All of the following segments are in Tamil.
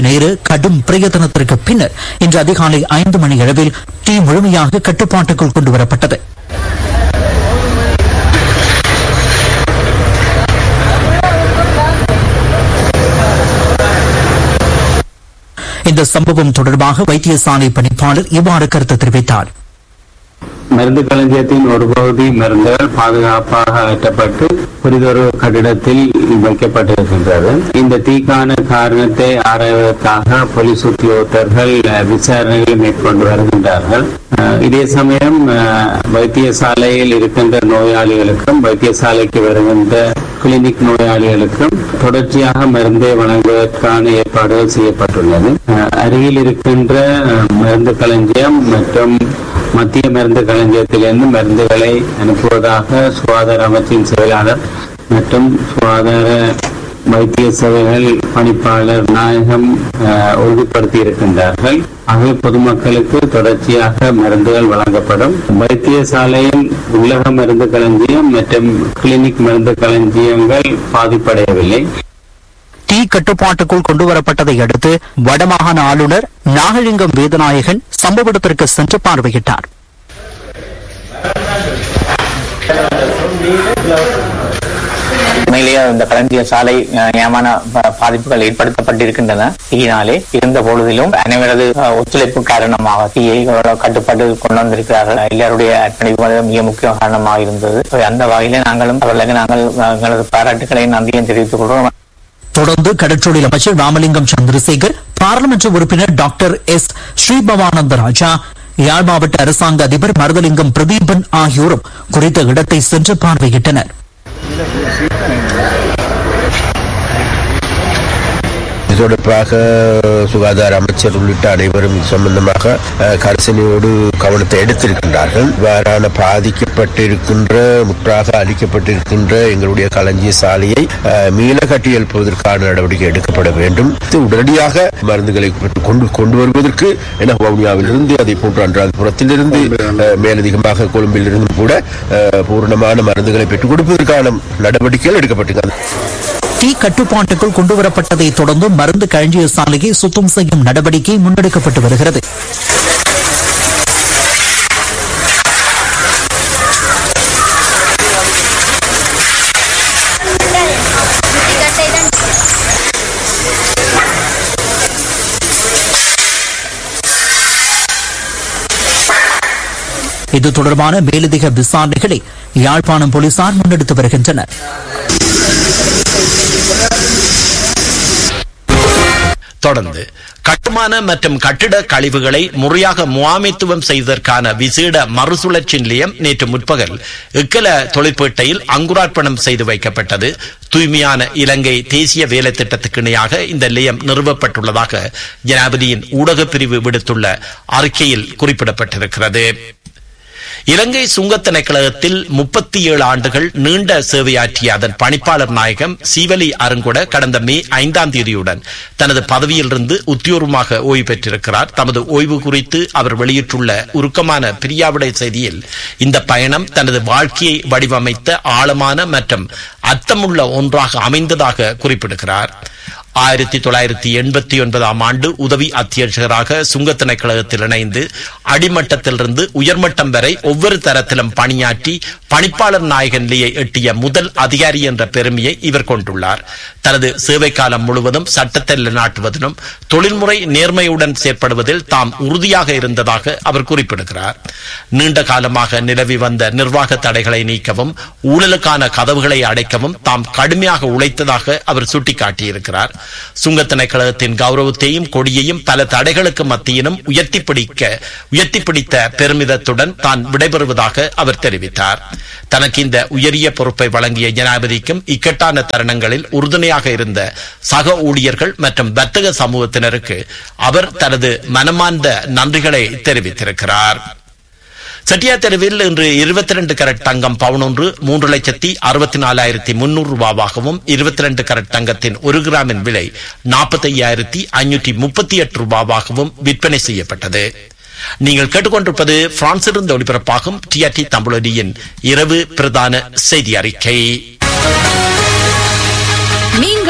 நேர கடும் பிரயத்தனத்திற்கு பின்னர் இன்று அதிகாலை ஐந்து மணி அளவில் தீ முழுமையாக கட்டுப்பாட்டுக்குள் கொண்டுவரப்பட்டது இந்த சம்பவம் தொடர்பாக வைத்தியசாலை பணிப்பாளர் இவ்வாறு கருத்து தெரிவித்தார் மருந்து களஞ்சியத்தின் ஒரு பகுதி மருந்துகள் பாதுகாப்பாக அகற்றப்பட்டு புரிதொரு கட்டிடத்தில் வைக்கப்பட்டிருக்கின்றது இந்த தீக்கான காரணத்தை ஆராய்வதற்காக போலீஸ் உத்தியோகத்தர்கள் அஹ், விசாரணைகளை மேற்கொண்டு வருகின்றார்கள் அஹ், இதே சமயம் அஹ், வைத்தியசாலையில் இருக்கின்ற நோயாளிகளுக்கும் வைத்தியசாலைக்கு வருகின்ற கிளினிக் நோயாளிகளுக்கும் தொடர்ச்சியாக மருந்தை வழங்குவதற்கான ஏற்பாடுகள் செய்யப்பட்டுள்ளது அஹ், அருகில் இருக்கின்ற அஹ், மருந்து களஞ்சியம் மற்றும் மத்திய மருந்து களஞ்சியத்திலிருந்து மருந்துகளை அனுப்புவதாக சுகாதார அமைச்சின் செயலாளர் மற்றும் சுகாதார வைத்திய சேவைகள் பணிப்பாளர் நாயகம் அஹ், உறுதிப்படுத்தி இருக்கின்றார்கள் ஆகவே பொதுமக்களுக்கு தொடர்ச்சியாக மருந்துகள் வழங்கப்படும் வைத்தியசாலையில் உள்ளக மருந்து களஞ்சியம் மற்றும் கிளினிக் மருந்து களஞ்சியங்கள் பாதிப்படையவில்லை தீ கட்டுப்பாட்டுக்குள் கொண்டுவரப்பட்டதை அடுத்து வடமாகாண ஆளுநர் நாகலிங்கம் வேதநாயகன் சம்பவ இடத்திற்கு சென்று பார்வையிட்டார் உண்மையிலேயே இந்த களஞ்சிய சாலை அஹ், நியமன ப- பாதிப்புகள் ஏற்படுத்தப்பட்டிருக்கின்றன தீயினாலே இருந்த பொழுதிலும் அனைவரது அஹ், ஒத்துழைப்பு காரணமாக தீயை ஓரளவு கட்டுப்பாட்டு கொண்டு வந்திருக்கிறார்கள் எல்லாருடைய அர்ப்பணிப்பு அது மிக முக்கிய காரணமாக இருந்தது So, அந்த வகையிலே நாங்களும் அவர்களுக்கு நாங்கள் அஹ், எங்களது பாராட்டுகளை நன்றியும் தெரிவித்துக் கொள்கிறோம் தொடர்ந்து கடற்றொழில் அமைச்சர் ராமலிங்கம் சந்திரசேகர் பாராளுமன்ற உறுப்பினர் டாக்டர் எஸ் ஸ்ரீபவானந்த ராஜா யாழ் மாவட்ட அரசாங்க அதிபர் மருதலிங்கம் பிரதீபன் ஆகியோரும் குறித்த இடத்தை சென்று பார்வையிட்டனர் இது தொடர்பாக சுகாதார அமைச்சர் உள்ளிட்ட அனைவரும் இது சம்பந்தமாக அஹ், கரிசனையோடு கவனத்தை எடுத்திருக்கின்றார்கள் இவ்வாறான பாதிக்கப்பட்டிருக்கின்ற முற்றாக அளிக்கப்பட்டிருக்கின்ற எங்களுடைய களஞ்சிய சாலையை அஹ், மீள கட்டி எழுப்புவதற்கான நடவடிக்கை எடுக்கப்பட வேண்டும் இது உடனடியாக மருந்துகளை பெற்று கொண்டு கொண்டு வருவதற்கு என வவுனியாவிலிருந்து அதே போன்று அன்றாதபுரத்திலிருந்து அஹ், மேலதிகமாக கொழும்பிலிருந்தும் கூட அஹ், பூரணமான மருந்துகளை பெற்றுக் கொடுப்பதற்கான நடவடிக்கைகள் எடுக்கப்பட்டிருக்கிறது தீ கட்டுப்பாட்டுக்குள் கொண்டுவரப்பட்டதை தொடர்ந்து மருந்து களஞ்சிய சாலையை சுத்தம் செய்யும் நடவடிக்கை முன்னெடுக்கப்பட்டு வருகிறது இது தொடர்பான மேலதிக விசாரணைகளை யாழ்ப்பாணம் போலீசார் முன்னெடுத்து வருகின்றனர் தொடர்ந்து கட்டுமான மற்றும் கட்டிட கழிவுகளை முறையாக முகாமைத்துவம் செய்வதற்கான விசேட மறுசுழற்சி நிலையம் நேற்று முற்பகல் இக்கல தொழிற்பேட்டையில் அங்குரார்ப்பணம் செய்து வைக்கப்பட்டது தூய்மையான இலங்கை தேசிய வேலை திட்டத்துக்கு இணையாக இந்த நிலையம் நிறுவப்பட்டுள்ளதாக ஜனாதிபதியின் ஊடகப் பிரிவு விடுத்துள்ள அறிக்கையில் குறிப்பிடப்பட்டிருக்கிறது இலங்கை சுங்கத் திணைக்களகத்தில் முப்பத்தி ஏழு ஆண்டுகள் நீண்ட சேவையாற்றிய அதன் பணிப்பாளர் நாயகம் சீவலி அருங்கொட கடந்த மே ஐந்தாம் தேதியுடன் தனது பதவியிலிருந்து உத்தியோகமாக ஓய்வு பெற்றிருக்கிறார் தமது ஓய்வு குறித்து அவர் வெளியிட்டுள்ள உருக்கமான பிரியாவிடை செய்தியில் இந்த பயணம் தனது வாழ்க்கையை வடிவமைத்த ஆழமான மற்றும் அர்த்தமுள்ள ஒன்றாக அமைந்ததாக குறிப்பிடுகிறார் ஆயிரத்தி தொள்ளாயிரத்தி எண்பத்தி ஒன்பதாம் ஆண்டு உதவி அத்தியட்சகராக சுங்கத் திணைக்களகத்தில் இணைந்து அடிமட்டத்திலிருந்து உயர்மட்டம் வரை ஒவ்வொரு தரத்திலும் பணியாற்றி பணிப்பாளர் நாயக நிலையை எட்டிய முதல் அதிகாரி என்ற பெருமையை இவர் கொண்டுள்ளார் தனது சேவை காலம் முழுவதும் சட்டத்தை நிலைநாட்டுவதிலும் தொழில்முறை நேர்மையுடன் செயற்படுவதில் தாம் உறுதியாக இருந்ததாக அவர் குறிப்பிடுகிறார் நீண்ட காலமாக நிலவி வந்த நிர்வாக தடைகளை நீக்கவும் ஊழலுக்கான கதவுகளை அடைக்கவும் தாம் கடுமையாக உழைத்ததாக அவர் சுட்டிக்காட்டியிருக்கிறார் சுங்கத் திணைக்களகத்தின் கௌரவத்தையும் கொடியையும் பல தடைகளுக்கு மத்தியிலும் உயர்த்தி பிடிக்க உயர்த்தி பிடித்த பெருமிதத்துடன் தான் விடைபெறுவதாக அவர் தெரிவித்தார் தனக்கு இந்த உயரிய பொறுப்பை வழங்கிய ஜனாதிபதிக்கும் இக்கட்டான தருணங்களில் உறுதுணையாக இருந்த சக ஊழியர்கள் மற்றும் வர்த்தக சமூகத்தினருக்கு அவர் தனது மனமார்ந்த நன்றிகளை தெரிவித்திருக்கிறார் செட்டியா தெருவில் இன்று இருபத்தி ரெண்டு கரட் தங்கம் பவுனொன்று மூன்று லட்சத்தி அறுபத்தி நாலாயிரத்தி முன்னூறு ரூபாவாகவும் இருபத்தி ரெண்டு கரட் தங்கத்தின் ஒரு கிராமின் விலை நாற்பத்தி ஐயாயிரத்தி ஐநூற்றி முப்பத்தி எட்டு ரூபாவாகவும் விற்பனை செய்யப்பட்டது நீங்கள் கேட்டுக்கொண்டிருப்பது பிரான்சிலிருந்து ஒளிபரப்பாகும் டிஆர்டி தமிழொலியின் இரவு பிரதான செய்தி அறிக்கை நீங்கள்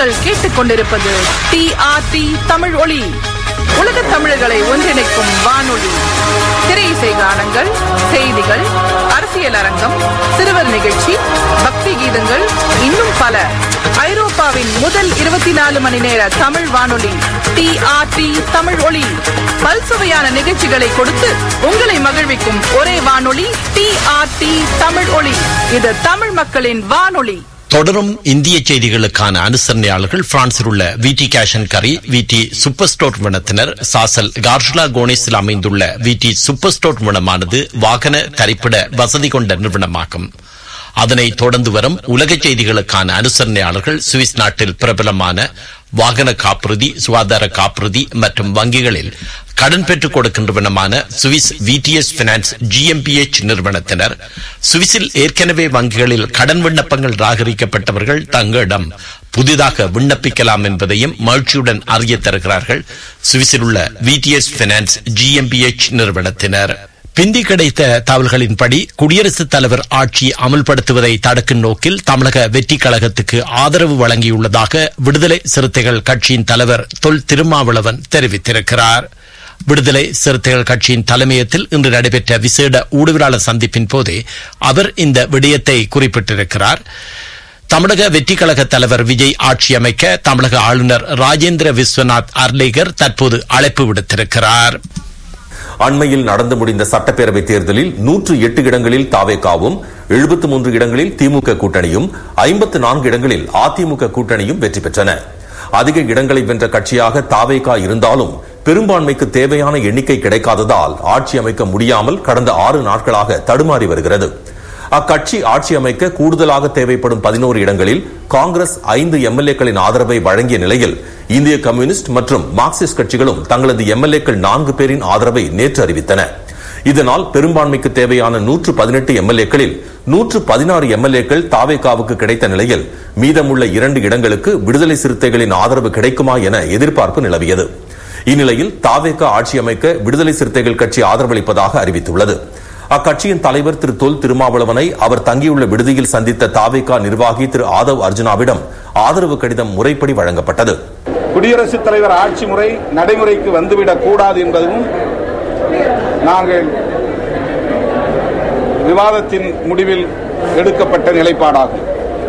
நீங்கள் கேட்டுக்கொண்டிருப்பது டி ஆர் டி தமிழ் ஒளி உலக தமிழர்களை ஒன்றிணைக்கும் வானொலி திரை இசை கானங்கள் செய்திகள் அரசியல் அரங்கம் சிறுவர் நிகழ்ச்சி பக்தி கீதங்கள் இன்னும் பல ஐரோப்பாவின் முதல் இருபத்தி நாலு மணி நேர தமிழ் வானொலி டி ஆர் டி தமிழ் ஒளி பல்சுவையான நிகழ்ச்சிகளை கொடுத்து உங்களை மகிழ்விக்கும் ஒரே வானொலி டி ஆர் டி தமிழ் ஒளி இது தமிழ் மக்களின் வானொலி தொடரும் இந்திய செய்திகளுக்கான அனுசரணையாளர்கள் பிரான்சில் உள்ள விடி கேஷன் கரி விடி சூப்பர் ஸ்டோர் நிறுவனத்தினர் சாசல் கார்ஷுலா கோனிஸில் அமைந்துள்ள விடி சூப்பர் ஸ்டோர் நிறுவனமானது வாகன தரிப்பிட வசதி கொண்ட நிறுவனமாகும் அதனை தொடர்ந்து வரும் உலக செய்திகளுக்கான அனுசரணையாளர்கள் சுவிஸ் நாட்டில் பிரபலமான வாகன காப்புறுதி சுகாதார காப்புறுதி மற்றும் வங்கிகளில் கடன் பெற்றுக் கொடுக்கின்றவனமான சுவிஸ் விடிஎஸ் பினான்ஸ் ஜிஎம்பிஎச் நிறுவனத்தினர் சுவிஸில் ஏற்கனவே வங்கிகளில் கடன் விண்ணப்பங்கள் ராகரிக்கப்பட்டவர்கள் தங்களிடம் புதிதாக விண்ணப்பிக்கலாம் என்பதையும் மகிழ்ச்சியுடன் அறிய தருகிறார்கள் சுவிஸில் உள்ள விடிஎஸ் பினான்ஸ் ஜிஎம்பிஎச் நிறுவனத்தினர் பிந்தி கிடைத்த தகவல்களின்படி குடியரசுத் தலைவர் ஆட்சி அமல்படுத்துவதை தடுக்கும் நோக்கில் தமிழக வெற்றி கழகத்துக்கு ஆதரவு வழங்கியுள்ளதாக விடுதலை சிறுத்தைகள் கட்சியின் தலைவர் தொல் திருமாவளவன் தெரிவித்திருக்கிறார் விடுதலை சிறுத்தைகள் கட்சியின் தலைமையத்தில் இன்று நடைபெற்ற விசேட ஊடகவியலாளர் சந்திப்பின் போதே அவர் இந்த விடயத்தை குறிப்பிட்டிருக்கிறார் தமிழக வெற்றி கழக தலைவர் விஜய் ஆட்சி அமைக்க தமிழக ஆளுநர் ராஜேந்திர விஸ்வநாத் அர்லேகர் தற்போது அழைப்பு விடுத்திருக்கிறார் அண்மையில் நடந்து முடிந்த சட்டப்பேரவை தேர்தலில் நூற்று எட்டு இடங்களில் தாவேகாவும் எழுபத்து மூன்று இடங்களில் திமுக கூட்டணியும் ஐம்பத்து நான்கு இடங்களில் அதிமுக கூட்டணியும் வெற்றி பெற்றன அதிக இடங்களை வென்ற கட்சியாக தாவேகா இருந்தாலும் பெரும்பான்மைக்கு தேவையான எண்ணிக்கை கிடைக்காததால் ஆட்சி அமைக்க முடியாமல் கடந்த ஆறு நாட்களாக தடுமாறி வருகிறது அக்கட்சி ஆட்சி அமைக்க கூடுதலாக தேவைப்படும் பதினோரு இடங்களில் காங்கிரஸ் ஐந்து எம்எல்ஏக்களின் ஆதரவை வழங்கிய நிலையில் இந்திய கம்யூனிஸ்ட் மற்றும் மார்க்சிஸ்ட் கட்சிகளும் தங்களது எம்எல்ஏக்கள் நான்கு பேரின் ஆதரவை நேற்று அறிவித்தன இதனால் பெரும்பான்மைக்கு தேவையான நூற்று பதினெட்டு எம்எல்ஏக்களில் நூற்று பதினாறு எம்எல்ஏக்கள் தாவேகாவுக்கு கிடைத்த நிலையில் மீதமுள்ள இரண்டு இடங்களுக்கு விடுதலை சிறுத்தைகளின் ஆதரவு கிடைக்குமா என எதிர்பார்ப்பு நிலவியது இந்நிலையில் தாவேகா ஆட்சி அமைக்க விடுதலை சிறுத்தைகள் கட்சி ஆதரவளிப்பதாக அறிவித்துள்ளது அக்கட்சியின் தலைவர் திரு தொல் திருமாவளவனை அவர் தங்கியுள்ள விடுதியில் சந்தித்த தாவேகா நிர்வாகி திரு ஆதவ் அர்ஜுனாவிடம் ஆதரவு கடிதம் முறைப்படி வழங்கப்பட்டது குடியரசுத் தலைவர் ஆட்சி முறை நடைமுறைக்கு வந்துவிடக் கூடாது என்பதும் நாங்கள் விவாதத்தின் முடிவில் எடுக்கப்பட்ட நிலைப்பாடாகும்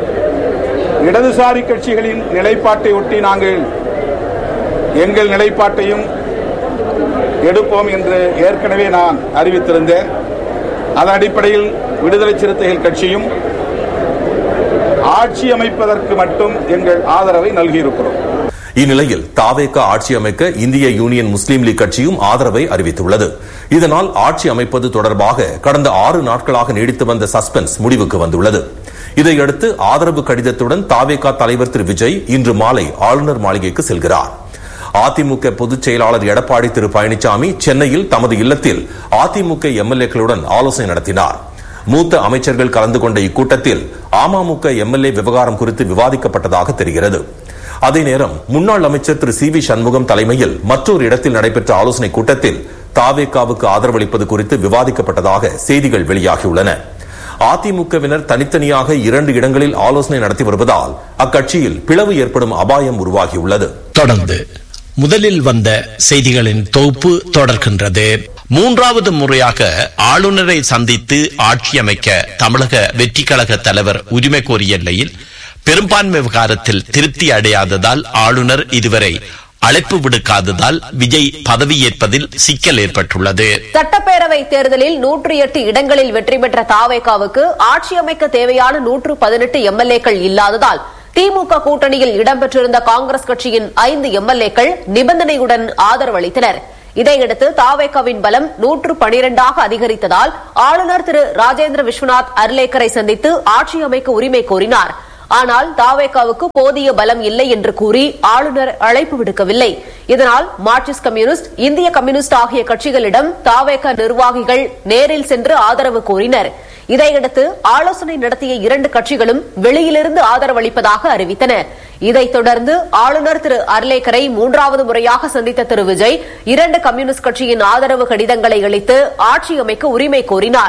இடதுசாரி கட்சிகளின் நிலைப்பாட்டை ஒட்டி நாங்கள் எங்கள் நிலைப்பாட்டையும் எடுப்போம் என்று ஏற்கனவே நான் அறிவித்திருந்தேன் அதன் அடிப்படையில் விடுதலை சிறுத்தைகள் கட்சியும் ஆட்சி அமைப்பதற்கு மட்டும் எங்கள் ஆதரவை நல்கியிருக்கிறோம் இந்நிலையில் தாவேகா ஆட்சி அமைக்க இந்திய யூனியன் முஸ்லீம் லீக் கட்சியும் ஆதரவை அறிவித்துள்ளது இதனால் ஆட்சி அமைப்பது தொடர்பாக கடந்த ஆறு நாட்களாக நீடித்து வந்த சஸ்பென்ஸ் முடிவுக்கு வந்துள்ளது இதையடுத்து ஆதரவு கடிதத்துடன் தாவேகா தலைவர் திரு விஜய் இன்று மாலை ஆளுநர் மாளிகைக்கு செல்கிறார் அதிமுக பொதுச் செயலாளர் எடப்பாடி திரு பழனிசாமி சென்னையில் தமது இல்லத்தில் அதிமுக எம்எல்ஏக்களுடன் ஆலோசனை நடத்தினார் மூத்த அமைச்சர்கள் கலந்து கொண்ட இக்கூட்டத்தில் அமமுக எம்எல்ஏ விவகாரம் குறித்து விவாதிக்கப்பட்டதாக தெரிகிறது அதே நேரம் முன்னாள் அமைச்சர் திரு சி வி சண்முகம் தலைமையில் மற்றொரு இடத்தில் நடைபெற்ற ஆலோசனை கூட்டத்தில் தாவேகாவுக்கு ஆதரவளிப்பது குறித்து விவாதிக்கப்பட்டதாக செய்திகள் வெளியாகியுள்ளன அதிமுகவினர் தனித்தனியாக இரண்டு இடங்களில் ஆலோசனை நடத்தி வருவதால் அக்கட்சியில் பிளவு ஏற்படும் அபாயம் உருவாகியுள்ளது தொடர்ந்து முதலில் வந்த செய்திகளின் தொகுப்பு தொடர்கின்றது மூன்றாவது முறையாக ஆளுநரை சந்தித்து ஆட்சி அமைக்க தமிழக வெற்றி கழக தலைவர் உரிமை கோரிய நிலையில் பெரும்பான்மை விவகாரத்தில் திருப்தி அடையாததால் ஆளுநர் இதுவரை அழைப்பு விடுக்காததால் விஜய் பதவியேற்பதில் சிக்கல் ஏற்பட்டுள்ளது சட்டப்பேரவை தேர்தலில் நூற்றி எட்டு இடங்களில் வெற்றி பெற்ற தாவேகாவுக்கு ஆட்சி அமைக்க தேவையான நூற்று பதினெட்டு எம்எல்ஏக்கள் இல்லாததால் திமுக கூட்டணியில் இடம்பெற்றிருந்த காங்கிரஸ் கட்சியின் ஐந்து எம்எல்ஏக்கள் நிபந்தனையுடன் ஆதரவு அளித்தனர் இதையடுத்து தாவேகாவின் பலம் நூற்று பனிரெண்டாக அதிகரித்ததால் ஆளுநர் திரு ராஜேந்திர விஸ்வநாத் அர்லேக்கரை சந்தித்து ஆட்சி அமைக்க உரிமை கோரினார் ஆனால் தாவேகாவுக்கு போதிய பலம் இல்லை என்று கூறி ஆளுநர் அழைப்பு விடுக்கவில்லை இதனால் மார்க்சிஸ்ட் கம்யூனிஸ்ட் இந்திய கம்யூனிஸ்ட் ஆகிய கட்சிகளிடம் தாவேகா நிர்வாகிகள் நேரில் சென்று ஆதரவு கோரினர் இதையடுத்து ஆலோசனை நடத்திய இரண்டு கட்சிகளும் வெளியிலிருந்து ஆதரவளிப்பதாக அறிவித்தன இதைத் தொடர்ந்து ஆளுநர் திரு அர்லேக்கரை மூன்றாவது முறையாக சந்தித்த திரு விஜய் இரண்டு கம்யூனிஸ்ட் கட்சியின் ஆதரவு கடிதங்களை அளித்து ஆட்சி அமைக்க உரிமை கோரினார்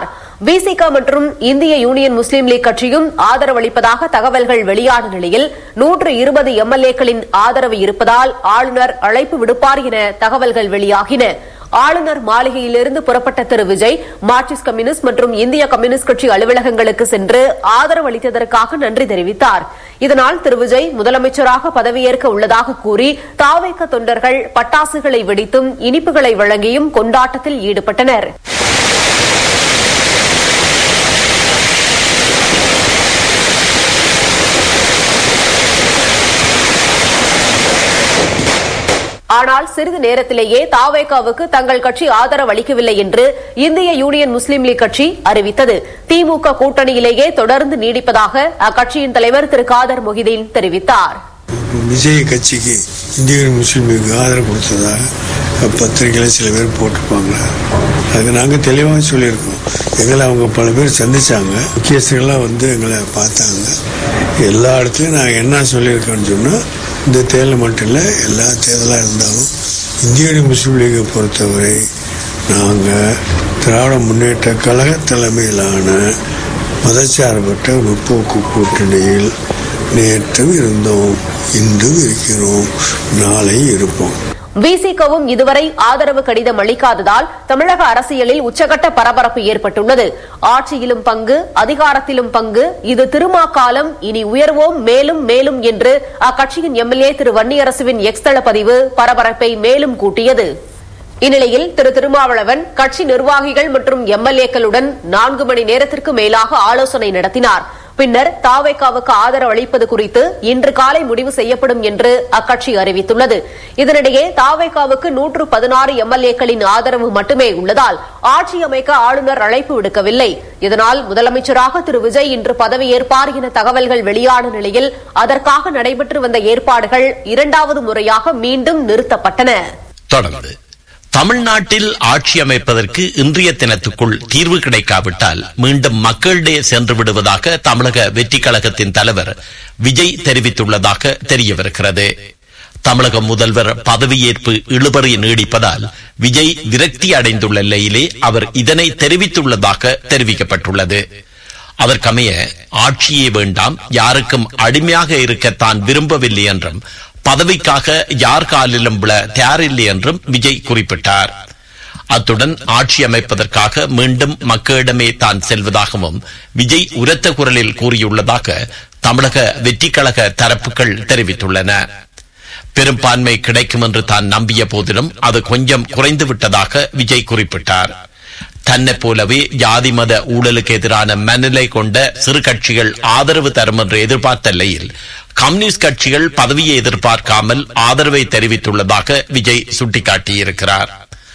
விசிக மற்றும் இந்திய யூனியன் முஸ்லீம் லீக் கட்சியும் ஆதரவளிப்பதாக தகவல்கள் வெளியான நிலையில் நூற்று இருபது எம்எல்ஏக்களின் ஆதரவு இருப்பதால் ஆளுநர் அழைப்பு விடுப்பார் என தகவல்கள் வெளியாகின ஆளுநர் மாளிகையிலிருந்து புறப்பட்ட திரு விஜய் மார்க்சிஸ்ட் கம்யூனிஸ்ட் மற்றும் இந்திய கம்யூனிஸ்ட் கட்சி அலுவலகங்களுக்கு சென்று ஆதரவு அளித்ததற்காக நன்றி தெரிவித்தார் இதனால் திரு விஜய் முதலமைச்சராக பதவியேற்க உள்ளதாக கூறி தாவேக்க தொண்டர்கள் பட்டாசுகளை வெடித்தும் இனிப்புகளை வழங்கியும் கொண்டாட்டத்தில் ஈடுபட்டனர் ஆனால் சிறிது நேரத்திலேயே தாவேகாவுக்கு தங்கள் கட்சி ஆதரவு அளிக்கவில்லை என்று இந்திய யூனியன் முஸ்லீம் லீக் கட்சி அறிவித்தது திமுக கூட்டணியிலேயே தொடர்ந்து நீடிப்பதாக அக்கட்சியின் தலைவர் திரு காதர் மொஹிதீன் தெரிவித்தார் விஜய் கட்சிக்கு இந்திய முஸ்லீம் லீக் ஆதரவு கொடுத்ததாக பத்திரிகையில் சில பேர் போட்டிருப்பாங்க அதுக்கு நாங்கள் தெளிவாக சொல்லியிருக்கோம் எங்களை அவங்க பல பேர் சந்திச்சாங்க முக்கியஸ்தர்களாக வந்து எங்களை பார்த்தாங்க எல்லா இடத்துலையும் நாங்கள் என்ன சொல்லியிருக்கோன்னு சொன்னால் இந்த தேர்தல் மட்டும் இல்லை எல்லா தேர்தலாக இருந்தாலும் இந்திய முஸ்லீம் லீகை பொறுத்தவரை நாங்கள் திராவிட முன்னேற்ற கழக தலைமையிலான மதச்சார்பற்ற முற்போக்கு கூட்டணியில் நேற்றும் இருந்தோம் இன்றும் இருக்கிறோம் நாளை இருப்போம் விசிகவும் இதுவரை ஆதரவு கடிதம் அளிக்காததால் தமிழக அரசியலில் உச்சகட்ட பரபரப்பு ஏற்பட்டுள்ளது ஆட்சியிலும் பங்கு அதிகாரத்திலும் பங்கு இது திருமாக்காலம் இனி உயர்வோம் மேலும் மேலும் என்று அக்கட்சியின் எம்எல்ஏ திரு வன்னியரசுவின் எக்ஸ் தள பதிவு பரபரப்பை மேலும் கூட்டியது இந்நிலையில் திரு திருமாவளவன் கட்சி நிர்வாகிகள் மற்றும் எம்எல்ஏக்களுடன் நான்கு மணி நேரத்திற்கு மேலாக ஆலோசனை நடத்தினார் பின்னர் தாவேக்காவுக்கு ஆதரவு அளிப்பது குறித்து இன்று காலை முடிவு செய்யப்படும் என்று அக்கட்சி அறிவித்துள்ளது இதனிடையே தாவேக்காவுக்கு நூற்று பதினாறு எம்எல்ஏக்களின் ஆதரவு மட்டுமே உள்ளதால் ஆட்சி அமைக்க ஆளுநர் அழைப்பு விடுக்கவில்லை இதனால் முதலமைச்சராக திரு விஜய் இன்று பதவியேற்பார் என தகவல்கள் வெளியான நிலையில் அதற்காக நடைபெற்று வந்த ஏற்பாடுகள் இரண்டாவது முறையாக மீண்டும் நிறுத்தப்பட்டன தொடர்ந்து தமிழ்நாட்டில் ஆட்சி அமைப்பதற்கு இன்றைய தினத்துக்குள் தீர்வு கிடைக்காவிட்டால் மீண்டும் மக்களிடையே சென்று விடுவதாக தமிழக வெற்றி கழகத்தின் தலைவர் விஜய் தெரிவித்துள்ளதாக தெரியவிருக்கிறது தமிழக முதல்வர் பதவியேற்பு இழுபறி நீடிப்பதால் விஜய் விரக்தி அடைந்துள்ள நிலையிலே அவர் இதனை தெரிவித்துள்ளதாக தெரிவிக்கப்பட்டுள்ளது அதற்கமைய ஆட்சியே வேண்டாம் யாருக்கும் அடிமையாக இருக்க தான் விரும்பவில்லை என்றும் பதவிக்காக யார் காலிலும் விழ தயாரில்லை என்றும் விஜய் குறிப்பிட்டார் அத்துடன் ஆட்சி அமைப்பதற்காக மீண்டும் மக்களிடமே தான் செல்வதாகவும் விஜய் உரத்த குரலில் கூறியுள்ளதாக தமிழக வெற்றி கழக தரப்புகள் தெரிவித்துள்ளன பெரும்பான்மை கிடைக்கும் என்று தான் நம்பிய போதிலும் அது கொஞ்சம் குறைந்து விட்டதாக விஜய் குறிப்பிட்டார் தன்னை போலவே ஜாதி மத ஊழலுக்கு எதிரான மனநிலை கொண்ட சிறு கட்சிகள் ஆதரவு தரும் என்று எதிர்பார்த்த நிலையில் கம்யூனிஸ்ட் கட்சிகள் பதவியை எதிர்பார்க்காமல் ஆதரவை தெரிவித்துள்ளதாக விஜய் சுட்டிக்காட்டியிருக்கிறார்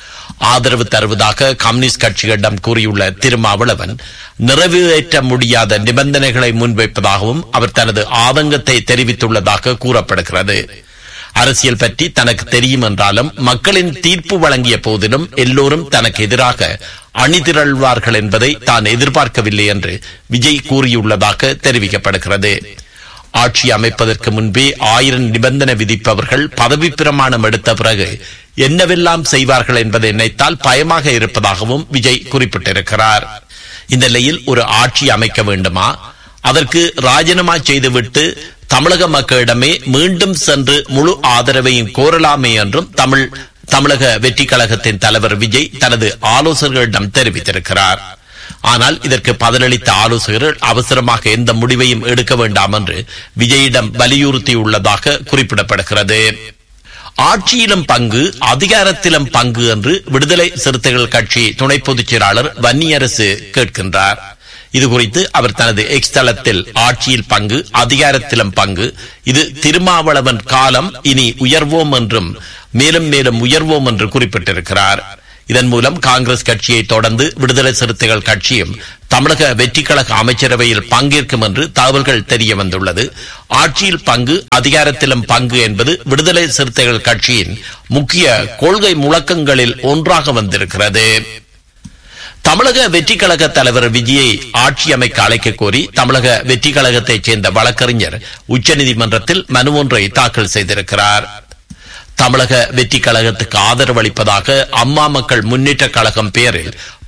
ஆதரவு தருவதாக கம்யூனிஸ்ட் கட்சிகளிடம் கூறியுள்ள திருமாவளவன் நிறைவேற்ற முடியாத நிபந்தனைகளை முன்வைப்பதாகவும் அவர் தனது ஆதங்கத்தை தெரிவித்துள்ளதாக கூறப்படுகிறது அரசியல் பற்றி தனக்கு தெரியும் என்றாலும் மக்களின் தீர்ப்பு வழங்கிய போதிலும் எல்லோரும் தனக்கு எதிராக அணிதிரள்வார்கள் என்பதை தான் எதிர்பார்க்கவில்லை என்று விஜய் கூறியுள்ளதாக தெரிவிக்கப்படுகிறது ஆட்சி அமைப்பதற்கு முன்பே ஆயிரம் நிபந்தனை விதிப்பவர்கள் பதவி பிரமாணம் எடுத்த பிறகு என்னவெல்லாம் செய்வார்கள் என்பதை நினைத்தால் பயமாக இருப்பதாகவும் விஜய் குறிப்பிட்டிருக்கிறார் இந்த நிலையில் ஒரு ஆட்சி அமைக்க வேண்டுமா அதற்கு ராஜினாமா செய்துவிட்டு தமிழக மக்களிடமே மீண்டும் சென்று முழு ஆதரவையும் கோரலாமே என்றும் தமிழ் தமிழக வெற்றி கழகத்தின் தலைவர் விஜய் தனது ஆலோசகர்களிடம் தெரிவித்திருக்கிறார் ஆனால் இதற்கு பதிலளித்த ஆலோசகர்கள் அவசரமாக எந்த முடிவையும் எடுக்க வேண்டாம் என்று விஜயிடம் வலியுறுத்தியுள்ளதாக குறிப்பிடப்படுகிறது ஆட்சியிலும் பங்கு அதிகாரத்திலும் பங்கு என்று விடுதலை சிறுத்தைகள் கட்சி துணை பொதுச் செயலாளர் வன்னியரசு கேட்கின்றார் இது குறித்து அவர் தனது எக்ஸ் தளத்தில் ஆட்சியில் பங்கு அதிகாரத்திலும் பங்கு இது திருமாவளவன் காலம் இனி உயர்வோம் என்றும் மேலும் மேலும் உயர்வோம் என்று குறிப்பிட்டிருக்கிறார் இதன் மூலம் காங்கிரஸ் கட்சியை தொடர்ந்து விடுதலை சிறுத்தைகள் கட்சியும் தமிழக வெற்றி கழக அமைச்சரவையில் பங்கேற்கும் என்று தகவல்கள் தெரிய வந்துள்ளது ஆட்சியில் பங்கு அதிகாரத்திலும் பங்கு என்பது விடுதலை சிறுத்தைகள் கட்சியின் முக்கிய கொள்கை முழக்கங்களில் ஒன்றாக வந்திருக்கிறது தமிழக வெற்றி கழக தலைவர் விஜயை ஆட்சி அமைக்க அழைக்க கோரி தமிழக வெற்றி கழகத்தைச் சேர்ந்த வழக்கறிஞர் உச்சநீதிமன்றத்தில் மனு ஒன்றை தாக்கல் செய்திருக்கிறார் தமிழக வெற்றி கழகத்துக்கு ஆதரவு அளிப்பதாக அம்மா மக்கள் முன்னேற்ற கழகம் பெயரில்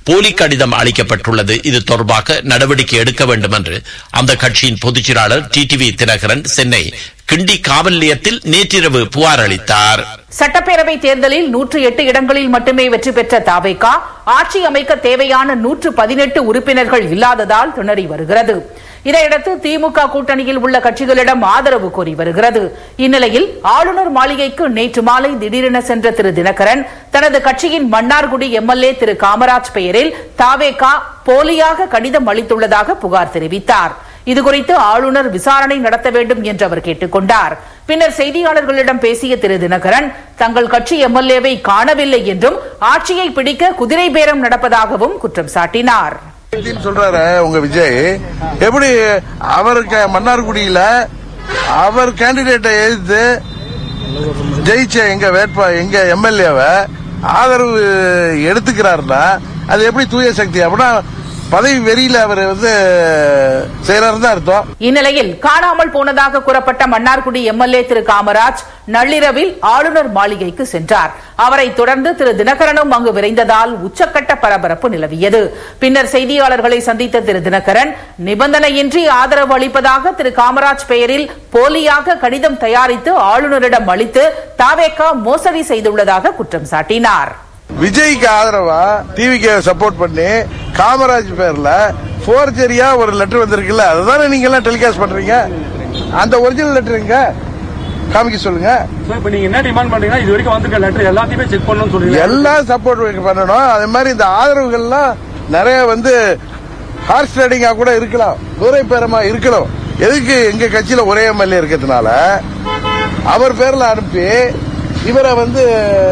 போலி கடிதம் அளிக்கப்பட்டுள்ளது இது தொடர்பாக நடவடிக்கை எடுக்க வேண்டும் என்று அந்த கட்சியின் பொதுச் செயலாளர் டிடிவி தினகரன் சென்னை கிண்டி காவல் நிலையத்தில் நேற்றிரவு புகார் அளித்தார் சட்டப்பேரவை தேர்தலில் நூற்று எட்டு இடங்களில் மட்டுமே வெற்றி பெற்ற தாவேகா ஆட்சி அமைக்க தேவையான நூற்று பதினெட்டு உறுப்பினர்கள் இல்லாததால் திணறி வருகிறது இதையடுத்து திமுக கூட்டணியில் உள்ள கட்சிகளிடம் ஆதரவு கோரி வருகிறது இந்நிலையில் ஆளுநர் மாளிகைக்கு நேற்று மாலை திடீரென சென்ற திரு தினகரன் தனது கட்சியின் மன்னார்குடி எம்எல்ஏ திரு காமராஜ் பெயரில் தாவேகா போலியாக கடிதம் அளித்துள்ளதாக புகார் தெரிவித்தார் இதுகுறித்து ஆளுநர் விசாரணை நடத்த வேண்டும் என்று அவர் கேட்டுக் கொண்டார் பின்னர் செய்தியாளர்களிடம் பேசிய திரு தினகரன் தங்கள் கட்சி எம்எல்ஏவை காணவில்லை என்றும் ஆட்சியை பிடிக்க குதிரை பேரம் நடப்பதாகவும் குற்றம் சாட்டினார் சொல்றாரு உங்க விஜய் எப்படி அவருக்கு மன்னார்குடியில அவர் கேண்டிடேட்டை எதிர்த்து ஜெயிச்ச எங்க வேட்பா எங்க எம்எல்ஏவை ஆதரவு எடுத்துக்கிறாருன்னா அது எப்படி தூய சக்தி அப்படின்னா பதவி வெறியில அவர் வந்து செய்யறாரு தான் அர்த்தம் இந்நிலையில் காணாமல் போனதாக கூறப்பட்ட மன்னார்குடி எம்எல்ஏ திரு காமராஜ் நள்ளிரவில் ஆளுநர் மாளிகைக்கு சென்றார் அவரை தொடர்ந்து திரு தினகரனும் அங்கு விரைந்ததால் உச்சக்கட்ட பரபரப்பு நிலவியது பின்னர் செய்தியாளர்களை சந்தித்த திரு தினகரன் நிபந்தனையின்றி ஆதரவு அளிப்பதாக திரு காமராஜ் பெயரில் போலியாக கடிதம் தயாரித்து ஆளுநரிடம் அளித்து தாவேகா மோசடி செய்துள்ளதாக குற்றம் சாட்டினார் விஜய்க்கு ஆதரவா டிவிக்கு சப்போர்ட் பண்ணி காமராஜ் பேர்ல போர்ஜரியா ஒரு லெட்டர் வந்திருக்குல்ல அதுதானே நீங்க எல்லாம் டெலிகாஸ்ட் பண்றீங்க அந்த ஒரிஜினல் லெட்டர் எங்க காமிக்க சொல்லுங்க இப்ப நீங்க என்ன டிமாண்ட் பண்றீங்கன்னா இது வரைக்கும் வந்திருக்க லெட்டர் எல்லாத்தையுமே செக் பண்ணணும்னு சொல்றீங்க எல்லாம் சப்போர்ட் பண்ணணும் அதே மாதிரி இந்த ஆதரவுகள்லாம் நிறைய வந்து ஹார்ஸ் ரைடிங்கா கூட இருக்கலாம் தூரை பேரமா இருக்கலாம் எதுக்கு எங்க கட்சியில ஒரே எம்எல்ஏ இருக்கிறதுனால அவர் பேர்ல அனுப்பி இவரை வந்து